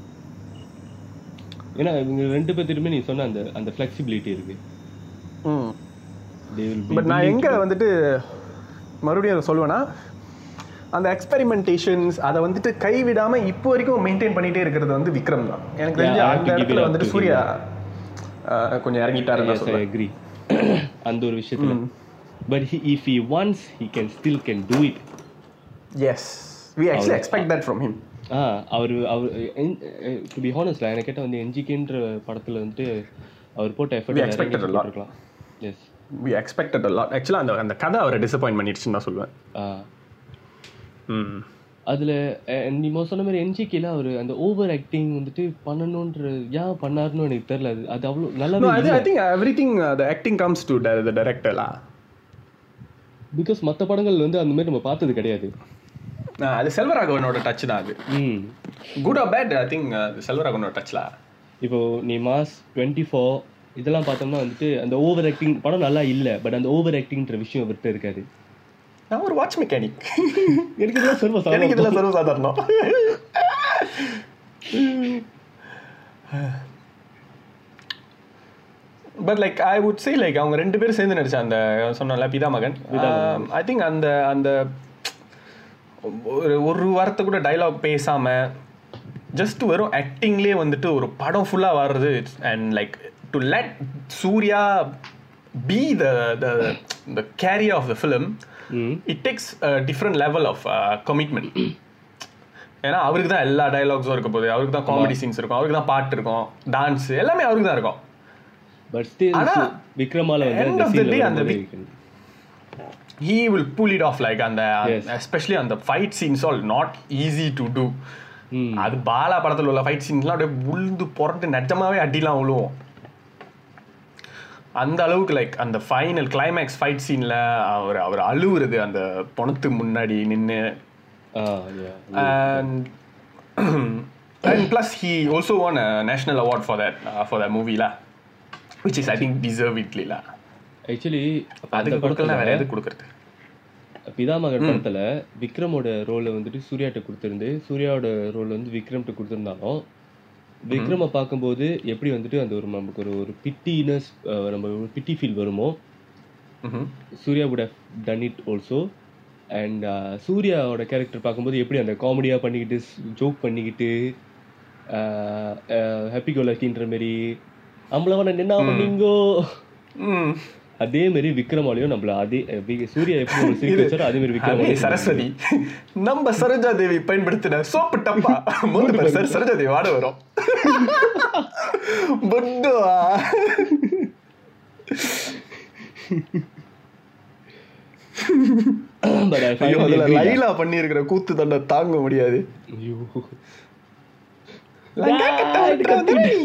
C: ஏன்னா இவங்க ரெண்டு பேர்த்துட்டுமே நீ சொன்ன அந்த அந்த ஃபிளெக்சிபிலிட்டி இருக்கு They will be
B: பட் நான் எங்க வந்துட்டு மறுபடியும் அதை சொல்லுவேன்னா அந்த எக்ஸ்பெரிமெண்டேஷன்ஸ் அதை வந்துட்டு கைவிடாம இப்போ வரைக்கும் மெயின்டைன் பண்ணிட்டே இருக்கிறது வந்து விக்ரம் தான் எனக்கு தெரிஞ்சு
C: Yeah, I have
B: அந்த
C: to give it
B: இடத்துல
C: up
B: வந்துட்டு
C: to
B: சூர்யா அஹ், கொஞ்சம் இறங்கிட்டாருன்னு தான்
C: Yes, I
B: சொல்லுவேன்
C: agree. அந்த ஒரு விஷயத்துல but if he once he can still can do it
B: yes we actually expect that from him
C: ஆ அவர் அவர் டு பி ஹானஸ்ட்ல எனக்கு கேட்டால் வந்து என்ஜிகேன்ற படத்துல வந்துட்டு அவர் போட்ட
B: We expected a lot.
C: Effort yes
B: we expected lot ஆக்சுவலாக அந்த அந்த கதை அவரை டிசப்பாயின்ட் பண்ணிடுச்சுன்னு தான் சொல்லுவேன் ம்
C: அதுல அஹ், நீ மொதல் சொன்ன மாதிரி என்ஜிகேல அவர் அந்த ஓவர் ஆக்டிங் வந்துட்டு பண்ணணுன்ற ஏன் பண்ணாருன்னு எனக்கு தெரியல அது அது அவ்வளோ
B: No,
C: நல்லாவே
B: I, think, I think everything, uh, the acting comes to the, the director lah.
C: Because மற்ற படங்கள் வந்து அந்த மாதிரி நம்ம பார்த்தது கிடையாது
B: அது செல்வராகவனோட டச் தான் அது
C: ம்
B: good or bad I think செல்வராகவனோட டச்ல
C: இப்போ நீ மாஸ் டுவெண்ட்டி ஃபோர் இதெல்லாம் பார்த்தோம்னா வந்துட்டு அந்த ஓவர் ஆக்டிங் படம் நல்லா இல்லை பட் அந்த ஓவர் ஆக்டிங்ன்ற விஷயம் அவர்கிட்ட இருக்காது
B: நான் ஒரு வாட்ச் மெக்கானிக்
C: எனக்கு இதெல்லாம் சர்வ
B: எனக்கு இதெல்லாம் சர்வசாதாரணம் but like I would say like அவங்க ரெண்டு பேரும் சேர்ந்து நடிச்ச அந்த சொன்னல பிதா மகன் ஐ திங்க் அந்த அந்த ஒரு ஒரு வாரத்தை கூட டைலாக் பேசாம ஜஸ்ட் வெறும் ஆக்டிங்லேயே வந்துட்டு ஒரு படம் ஃபுல்லாக வர்றது and like to let Surya be the the career of the film
C: ம்
B: it takes different level of commitment ஏன்னா அவருக்கு தான் எல்லா டயலாக்ஸும் இருக்க போகுது அவருக்கு தான் காமெடி சீன்ஸ் இருக்கும் அவருக்கு தான் பாட்டு இருக்கும் டான்ஸ் எல்லாமே அவருக்கு தான் இருக்கும்
C: பட் ஸ்டில்
B: ஆனா,
C: விக்ரமால வந்து
B: end
C: அந்த
B: of the
C: scene
B: day
C: ல
B: அந்த
C: வரும்போது
B: வி-
C: இருக்குது.
B: he will pull it off like அந்த
C: Yes.
B: எஸ்பெஷலி அந்த fight scenes all not easy to do
C: ம்
B: அது பாலா படத்துல உள்ள ஃபைட் சீன்ஸ்லாம் அப்படியே உளுந்து புரண்டு நிஜமாவே அடிலாம் விழுவும் அந்த அளவுக்கு லைக் அந்த ஃபைனல் கிளைமேக்ஸ் ஃபைட் சீன்ல அவர் அவர் அழுவுறது அந்த பணத்து முன்னாடி நின்று
C: ஆ yeah.
B: and and plus he also won a national award for that uh, for that movie lah which is I think deservedly lah
C: actually அந்த
B: அதுக்கு கொடுக்கலாம் வேற
C: படத்துல
B: எது கொடுக்கறது
C: பிதாமகன் படத்துல விக்ரமோட ரோலை வந்துட்டு சூர்யாட்ட கொடுத்திருந்து சூர்யாவோட ரோல் வந்து விக்ரம்கிட்ட கொடுத்திருந்தாலும் விக்ரமை பார்க்கும்போது எப்படி வந்துட்டு அந்த ஒரு நமக்கு ஒரு ஒரு பிட்டினஸ் நம்ம ஒரு பிட்டி ஃபீல் வருமோ
B: Mhm.
C: Surya would have done it also and சூர்யாவோட கேரக்டர் பார்க்கும்போது எப்படி அந்த காமெடியாக பண்ணிக்கிட்டு ஜோக் பண்ணிக்கிட்டு ஹாப்பி கோலக்கின்ற மாரி நம்மளவன என்ன பண்ணீங்கோ
B: ம்.
C: அதே மாதிரி விக்ரமாலையும் நம்மள அதே அஹ், வி- சூர்யா எப்படி ஒரு சிரிக்க வச்சாரோ அதே மாதிரி
B: அதே
C: விக்ரமாலையும்
B: சரஸ்வதி நம்ம சரோஜா தேவி பயன்படுத்தின சோப்பு டப்பா மூணு பேர் சார் சரோஜா தேவி வாட வரும் பொட்டுவா
C: பட் ஐ
B: ஐயோ
C: ஃபைனலி
B: அதுல லைலா பண்ணி இருக்கிற கூத்து தண்டை தாங்க முடியாது
C: ஐயோ
B: லங்கா கட்டா விட்டுறாதே.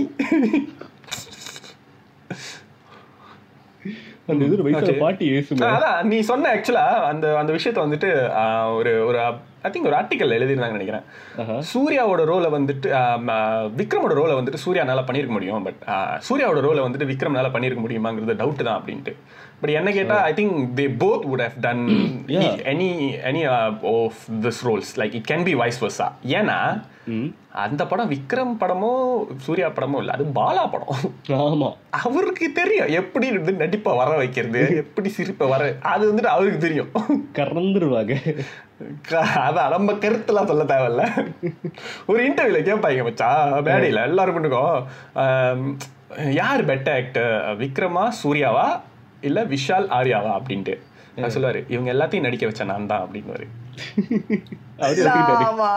C: அந்த இது வயசான பாட்டி ஏசுமே
B: அதான் நீ சொன்ன ஆக்சுவலா அந்த அந்த விஷயத்த வந்துட்டு ஆஹ், ஒரு ஒரு ஐ திங்க் ஒரு ஆர்டிக்கல் எழுதிருந்தாங்கன்னு நினைக்கிறேன்
C: ஆஹா.
B: சூர்யாவோட ரோலை வந்துட்டு ஆம், ஆஹ், விக்ரமோட ரோலை வந்துட்டு சூர்யானால பண்ணியிருக்க முடியும் பட் சூர்யாவோட ரோலை வந்துட்டு விக்ரம்னால பண்ணியிருக்க முடியுமாங்கிறது டவுட் தான் அப்படின்ட்டு பட் என்ன கேட்டா I think they both would have done
C: Yeah.
B: Any any of this roles like it can be vice versa ஏன்னா
C: ம்
B: அந்த படம் விக்ரம் படமோ சூர்யா படமோ இல்லை அது பாலா படம்
C: ஆமா
B: அவருக்கு தெரியும் எப்படி வந்து நடிப்பை வர வைக்கிறது எப்படி சிரிப்பை வர அது வந்துட்டு அவருக்கு தெரியும்
C: கறந்துருவாங்க
B: க- அதான் நம்ம கருத்துலாம் சொல்ல தேவையில்ல ஒரு இன்டர்வியூல கேட்பாங்க மச்சான் மேடையில் எல்லாரும் பண்ணுக்கும் ஆம், யார் பெட்டர் ஆக்டர் விக்ரமா சூர்யாவா இல்ல விஷால் ஆர்யாவா அப்படின்ட்டு நான் சொல்லுவாரு இவங்க எல்லாத்தையும் நடிக்க வச்ச நான் தான் அப்படின்னு
C: அவரு ஒத்துக்கிட்டாரு.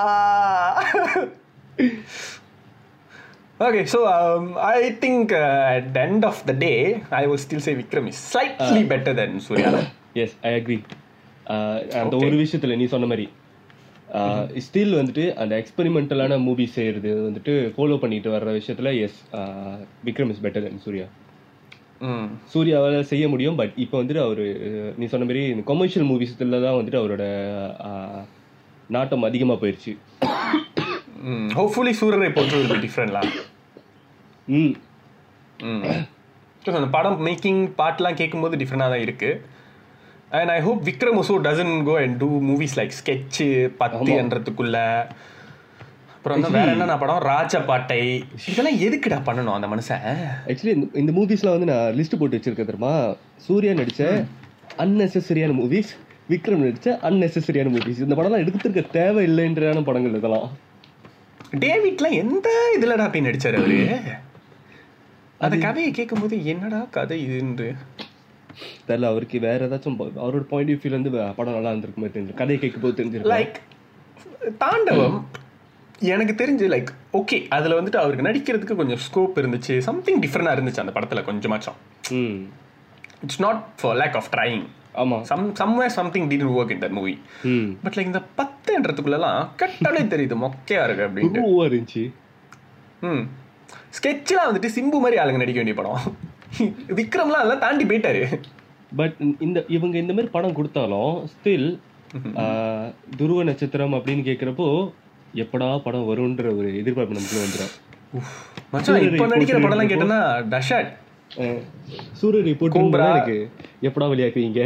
B: Okay, so um, I think uh, at the end of the day, I will still say Vikram is slightly better than Surya.
C: Yes I agree அந்த
B: Okay.
C: ஒரு விஷயத்துல நீ சொன்ன மாதிரி ஸ்டில் வந்துட்டு அந்த எக்ஸ்பெரிமெண்டலான மூவி செய்யறது வந்துட்டு ஃபாலோ பண்ணிட்டு வர்ற விஷயத்துல yes Vikram is better then Surya
B: mm.
C: சூர்யாவால் செய்ய முடியும் பட் இப்போ வந்துட்டு அவர் நீ சொன்ன மாதிரி இந்த கொமர்ஷியல் மூவிஸ்ல தான் வந்துட்டு அவரோட ஆஹ், நாட்டம் அதிகமா போயிடுச்சு
B: Mm. Hopefully, Surya Potter will be different. lah.
C: ம்
B: Mm. Because அந்த படம் மேக்கிங் பார்ட்லாம் கேட்கும்போது டிஃப்ரெண்டாக தான் இருக்கு and I hope Vikram also doesn't go and do movies like sketch பத்துன்றதுக்குள்ள அப்புறம் வந்து வேற என்னென்ன படம் ராஜபாட்டை இதெல்லாம் எதுக்குடா பண்ணணும் அந்த மனுஷன்
C: ஆக்சுவலி இந்த இந்த மூவிஸ்லாம் வந்து நான் லிஸ்ட் போட்டு வச்சிருக்கேன் தெரியுமா சூர்யா நடிச்ச அன்னெசரியான மூவிஸ் விக்ரம் நடிச்ச அன்னெசரியான மூவிஸ் இந்த படம்லாம் எடுத்துருக்க தேவை இல்லைன்றான படங்கள் இதெல்லாம்
B: டேவிட்லாம் எந்த இதுலடா போய் நடிச்சாரு அவரு அந்த கதையை கேட்கும்போது என்னடா கதை இதுன்னு
C: தெரியல அவருக்கு வேற ஏதாச்சும் ப- அவரோட பாயிண்ட் ஆஃப் வியூல இருந்து வே- படம் நல்லா இருந்திருக்குமே தெரிஞ்சு கதையை கேட்கும் போது தெரிஞ்சிருக்கும்
B: லைக் தாண்டவம் எனக்கு தெரிஞ்சு லைக் ஓகே அதுல வந்துட்டு அவருக்கு நடிக்கிறதுக்கு கொஞ்சம் ஸ்கோப் இருந்துச்சு சம்திங் டிஃப்ரெண்டா இருந்துச்சு அந்த படத்துல கொஞ்சமாச்சும்
C: ம்
B: it's not for lack of trying
C: ஆமா
B: some somewhere something hidden work in that movie
C: ம்
B: பட் லைக் இந்த பத்துன்றதுக்குள்ளலாம் கட்டாலே தெரியுது மொக்கையா இருக்கு அப்படின்ட்டு
C: குருவா இருந்துச்சு
B: ம் ஸ்கெட்ச்லாம் வந்துட்டு சிம்பு மாதிரி ஆளுங்க நடிக்க வேண்டிய படம் விக்ரம்லாம் அதெல்லாம் தாண்டி போயிட்டாரு
C: பட் இந்த இவங்க இந்த மாதிரி படம் கொடுத்தாலும் ஸ்டில் துருவ நட்சத்திரம் அப்படின்னு கேட்குறப்போ எப்படா படம் வரும்ன்ற ஒரு எதிர்பார்ப்பு நமக்கு வந்துடும்
B: மச்சான் இப்போ நடிக்கிற படம்லாம் கேட்டேன்னா டஷாட்
C: சூரிய போட்டு
B: Cobra.
C: எனக்கு எப்படா வெளியாக்குவீங்க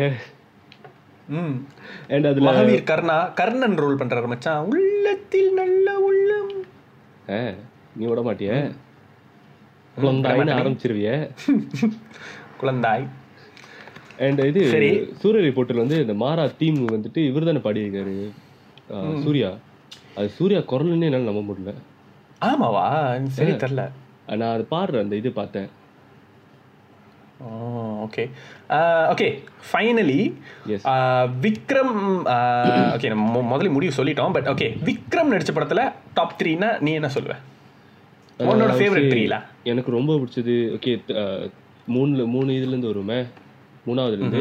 B: ம்
C: அண்ட் அதுல
B: மகாவீர் கர்ணா கர்ணன் ரோல் பண்றாரு மச்சான் உள்ளத்தில் நல்ல உள்ளம்
C: ஆ, நீ விட மாட்டிய குழந்தாயின்னு ஆரம்பிச்சிருவிய
B: குழந்தாய்
C: அண்ட் இது
B: சரி.
C: சூரிய ரிப்போர்ட்டர் வந்து இந்த மாறா தீம் வந்துட்டு இவர் தானே பாடியிருக்காரு ஆ, சூர்யா அது சூர்யா குரல்னே என்னால நம்ப முடியல
B: ஆமாவா சரி தெரில
C: நான் அது பாடுற அந்த இது பார்த்தேன்
B: okay okay finally
C: Yes.
B: Vikram okay நம்ம மொ- முதல்ல முடிவு சொல்லிட்டோம் பட் ஓகே விக்ரம் நடிச்ச படத்துல டாப் த்ரீனா நீ என்ன சொல்லுவ உன்னோட
C: ஆ,
B: ஃபேவரட்
C: okay.
B: த்ரீல
C: எனக்கு ரொம்ப பிடிச்சது ஓகே மூணுல மூணு இதுல இருந்து வருமே மூணாவதுல இருந்து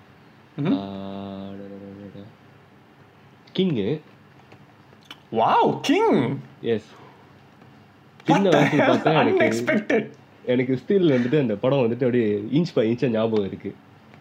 C: கிங்கு
B: வாவ் கிங்
C: எஸ் சின்ன வயசுல பார்த்தா எனக்கு
B: அன்எக்ஸ்பெக்டட்
C: எனக்கு ஸ்டில் வந்துட்டு அந்த படம் வந்துட்டு அப்படியே இன்ச் பை இன்ச்சா ஞாபகம் இருக்கு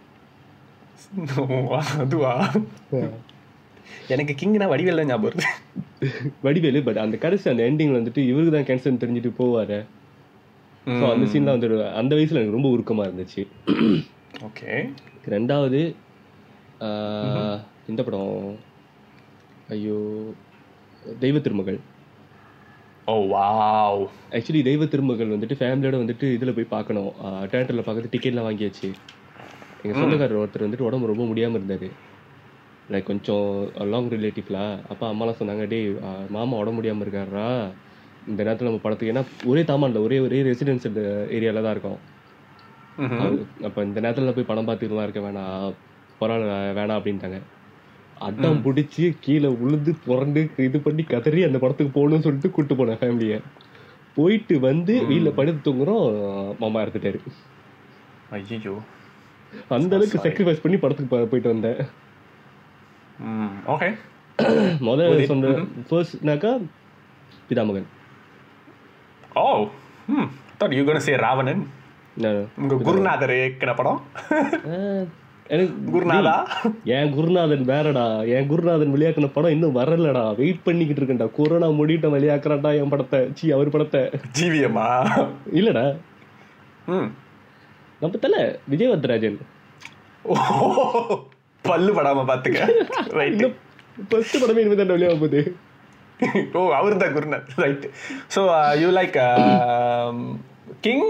B: அதுவா எனக்கு கிங்னா வடிவேல் தான் ஞாபகம் வருது
C: வடிவேலு பட் அந்த கடைசி அந்த எண்டிங்ல வந்துட்டு இவருக்கு தான் கேன்சர் தெரிஞ்சுட்டு போவாரு ஸோ அந்த சீன்லாம் வந்து அந்த வயசுல எனக்கு ரொம்ப உருக்கமா இருந்துச்சு
B: ஓகே
C: ரெண்டாவது ஆஹ், இந்த படம் ஐயோ தெய்வ திருமகள்
B: ஓ வாவ்
C: ஆக்சுவலி தெய்வ திருமகள் வந்துட்டு ஃபேமிலியோட வந்துட்டு இதில் போய் பார்க்கணும் தேட்டரில் பார்க்கறது டிக்கெட்லாம் வாங்கியாச்சு எங்கள் சொந்தக்காரர் ஒருத்தர் வந்துட்டு உடம்பு ரொம்ப முடியாமல் இருந்தார் லைக் கொஞ்சம் லாங் ரிலேட்டிவ்லாம் அப்பா அம்மாலாம் சொன்னாங்க டேய் ஆஹ், மாமா உடம்பு முடியாமல் இருக்காரா இந்த நேரத்தில் நம்ம படத்துக்கு ஏன்னா ஒரே தாமான்ல ஒரே ஒரே ரெசிடென்ஸ் ஏரியாவில் தான் இருக்கோம் அப்போ இந்த நேரத்தில் போய் படம் பார்த்துக்கலாம் இருக்க வேணாம் பரவாயில்ல வேணாம் அப்படின்ட்டாங்க அடம் பிடிச்சி கீழே உளுந்து புரண்டு இது பண்ணி கதறி அந்த படத்துக்கு போகணும்னு சொல்லிட்டு கூட்டு போனேன் ஃபேமிலியை போயிட்டு வந்து வீட்டில் படுத்து தூங்குறோம் மாமா இறந்துட்டாரு
B: ஐயோ
C: அந்த அளவுக்கு சாக்ரிஃபைஸ் பண்ணி படத்துக்கு போ- போயிட்டு வந்தேன்
B: ம் ஓகே
C: முதல்ல சொன்ன ஃபர்ஸ்ட்னாக்கா பிதாமகன்
B: ஓ ம் thought you gonna say Ravanan
C: நான்
B: உங்க குருநாதர் ஏக்கின படம்
C: ஆஹ், எனக்கு
B: குருநாதா
C: என் குருநாதன் வேறடா என் குருநாதன் வெளியாக்குன படம் இன்னும் வரலடா வெயிட் பண்ணிக்கிட்டு இருக்கேன்டா கொரோனா முடிட்ட வெளியாக்குறான்டா என் படத்தை சி அவர் படத்தை
B: ஜீவியமா
C: இல்லடா
B: ம்
C: நம்ம தல விஜயவத்ராஜன்
B: ஓ பல்லு படாம பாத்துக்க ரைட்
C: இன்னும் ஃபர்ஸ்ட் படமே இனிமே தான் வெளியாக போகுது
B: ஓ அவர் தான் குருநாத் right so you like king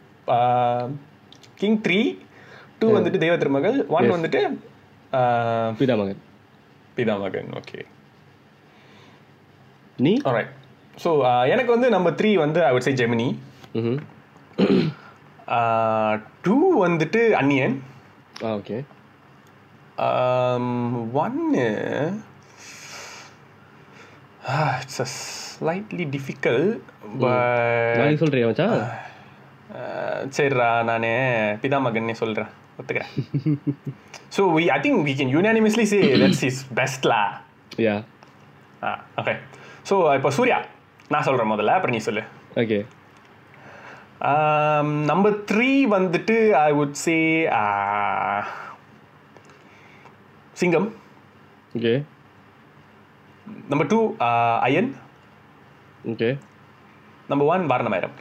B: king three two வந்துட்டு தெய்வ திருமகள் ஒன் வந்துட்டு uh,
C: பிதாமகன்
B: பிதாமகன் ஓகே
C: நீ
B: ரைட் ஸோ எனக்கு வந்து நம்ம த்ரீ வந்து ஐ would say ஜெமினி
C: ம்
B: டூ வந்துட்டு அன்னியன்
C: ஆ ஓகே
B: ஒன்னு it's a slightly difficult but
C: நான் சொல்றேன் மச்சான்
B: சரிடா நான் பிதாமகன்னே சொல்கிறேன் ஒத்துக்கிறேன் so we I think we can unanimously say that's is பெஸ்ட்லா
C: யா
B: ஆ ஓகே ஸோ இப்போ சூர்யா நான் சொல்கிறேன் முதல்ல அப்புறம் நீ சொல்லு
C: ஓகே
B: நம்பர் த்ரீ வந்துட்டு ஐ would say Singam
C: okay
B: number two Ayan
C: okay
B: number one Vaaranam Aayiram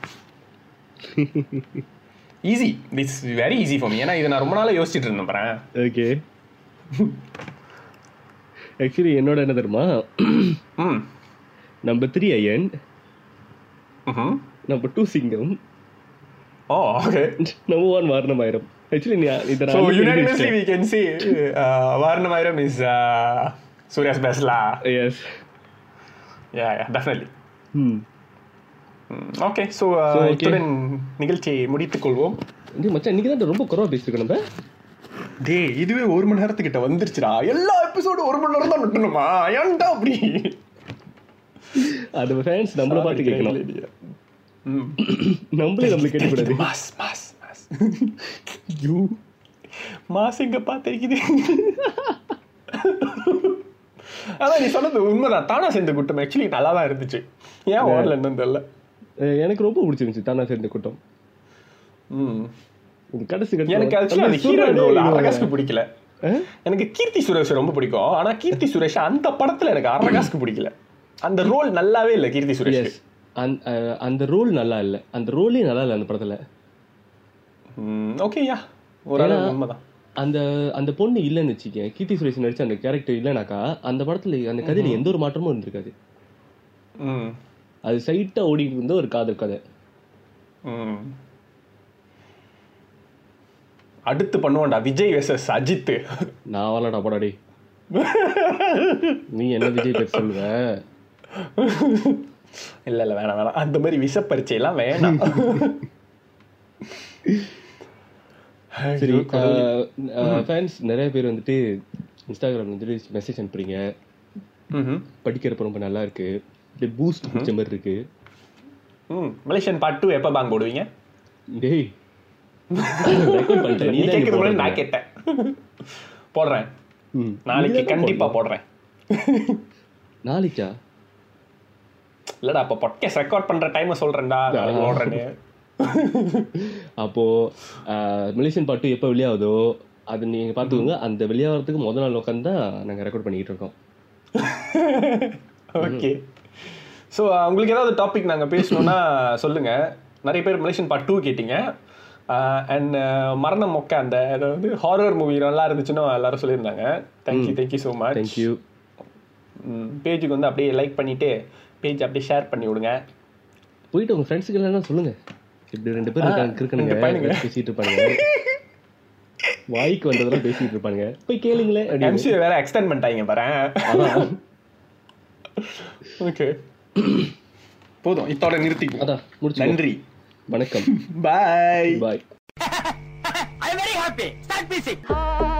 B: easy this very easy for me ஏன்னா இதை நான் ரொம்ப நாளாக யோசிச்சுட்டு இருந்தேன் பாரேன்.
C: ஓகே ஆக்சுவலி என்னோட என்ன தெரியுமா
B: ம்
C: நம்பர் த்ரீ ஐயன்
B: ம்
C: நம்பர் டூ சிங்கம்
B: ஓ okay
C: number one Vaaranam Aayiram actually நீ இதை
B: So
C: நான்
B: unanimously we can say uh, Varnamairam is uh, Surya's best la.
C: Yes
B: Yeah, yeah, definitely.
C: ம்
B: ஓகே ஸோ
C: So, okay.
B: இத்துடன் நிகழ்ச்சியை முடித்துக் கொள்வோம்
C: இது மச்சான் இன்னைக்கு தான் ரொம்ப குறவா பேசிருக்கோம் நம்ம
B: டே இதுவே ஒரு மணி நேரத்துக்கிட்ட வந்துருச்சுடா எல்லா எபிசோடும் ஒரு மணி நேரம் தான் விட்டணுமா ஏன்டா அப்படி
C: அது ஃபேன்ஸ் நம்மள பார்த்து கேட்கணும் நம்மளே நம்மளுக்கு கேட்கக்கூடாது
B: mass mass mass you mass எங்க பார்த்திருக்குது அதான் நீ சொன்னது உண்மைதான் தானா சேர்ந்த கூட்டம் ஆக்சுவலி நல்லா தான் இருந்துச்சு ஏன் ஓடல என்னன்னு தெரியல
C: அஹ் எனக்கு ரொம்ப பிடிச்சிருந்துச்சு தானா சேர்ந்த கூட்டம்
B: ம்
C: இது கடைசி கடைசி
B: எனக்கு ஆக்சுவலி அந்த ஹீரோ ரோல் அரகாஸ்க்கு பிடிக்கல எனக்கு கீர்த்தி சுரேஷ் ரொம்ப பிடிக்கும் ஆனா கீர்த்தி சுரேஷ் அந்த படத்துல எனக்கு அரகாஸ்க்கு பிடிக்கல அந்த ரோல் நல்லாவே இல்ல கீர்த்தி சுரேஷ்
C: எஸ் அந்த ரோல் நல்லா இல்ல அந்த ரோலே நல்லா இல்ல அந்த படத்துல
B: ஓகே யா ஓரளவு உண்மைதான்
C: அந்த அந்த பொண்ணு இல்லைன்னு வச்சுக்க கீர்த்தி சுரேஷ் நடிச்ச அந்த கேரக்டர் இல்லைனாக்கா அந்த படத்துல அந்த கதையில எந்த ஒரு மாற்றமும் இருந்திருக்காது
B: ம்
C: அது சைட்டா ஓடிட்டு இருந்த ஒரு காதல் கதை
B: ம் அடுத்து பண்ணுவோம்டா விஜய் வெசஸ் அஜித்
C: நான் வரலடா போடாடி நீ என்ன விஜய் பேர் சொல்லுவ
B: இல்ல இல்ல வேணாம் வேணாம் அந்த மாதிரி விஷ பரீட்சை எல்லாம் வேணாம்
C: சரி ஃபேன்ஸ் நிறைய பேர் வந்துட்டு இன்ஸ்டாகிராம் வந்துட்டு மெசேஜ் அனுப்புறீங்க
B: ம்ஹும்.
C: படிக்கிறப்ப ரொம்ப நல்லா இருக்கு இந்த பூஸ்ட் பிடிச்ச மாதிரி இருக்கு
B: ம் மலேசியன் பார்ட் டூ எப்போ பாங்க போடுவீங்க
C: டேய் ரெக்கார்ட் பண்ணிட்டேன்
B: நீ
C: நீ தான்
B: கேட்கறது
C: இங்க
B: முன்னாடி நான்
C: போடுற.
B: கேட்டேன் போடுறேன்
C: ம்.
B: நாளைக்கு
C: நீ தான்
B: கண்டிப்பா
C: போடணும்.
B: போடுறேன்
C: நாளைக்கா
B: இல்லடா அப்ப பாட்காஸ்ட் ரெக்கார்ட் பண்ற டைம் சொல்றேன்டா நாளைக்கு ஓடுறேன்னு
C: அப்போ ஆஹ், மலேசியன் பாட்டு எப்போ வெளியாகுதோ அது நீங்க பாத்துக்கோங்க அந்த வெளியாகிறதுக்கு முதல் நாள் உட்காந்து தான் நாங்க ரெக்கார்ட் பண்ணிட்டு இருக்கோம்
B: ஓகே ஸோ உங்களுக்கு ஏதாவது டாபிக் நாங்கள் பேசணும்னா சொல்லுங்க நிறைய பேர் மலேசியன் பார்ட் டூ கேட்டீங்க அண்ட் மரண மொக்க அந்த அதாவது ஹாரர் மூவி நல்லா இருந்துச்சுன்னு எல்லாரும் சொல்லியிருந்தாங்க thank you thank you so much
C: thank you
B: பேஜுக்கு வந்து அப்படியே லைக் பண்ணிட்டு பேஜ் அப்படியே ஷேர் பண்ணி விடுங்க
C: போயிட்டு உங்க ஃப்ரெண்ட்ஸுக்கு எல்லாம் சொல்லுங்க இப்படி ரெண்டு பேர் இருக்காங்க
B: ரெண்டு பையனுங்க.
C: இருக்கானுங்க பேசிட்டு இருப்பாங்க வாய்க்கு வந்ததெல்லாம் பேசிட்டு இருப்பாங்க போய் கேளுங்களேன் அப்படின்னு.
B: எம்சி வேற எக்ஸ்டெண்ட் பண்ணிட்டாங்க பாரு
C: அதான்
B: ஓகே போதும் இத்தோட நிறுத்திக்குவோம்
C: அதான் முடிச்சு
B: நன்றி
C: வணக்கம்
B: பாய்
C: பாய்
A: I'm very happy. Start music.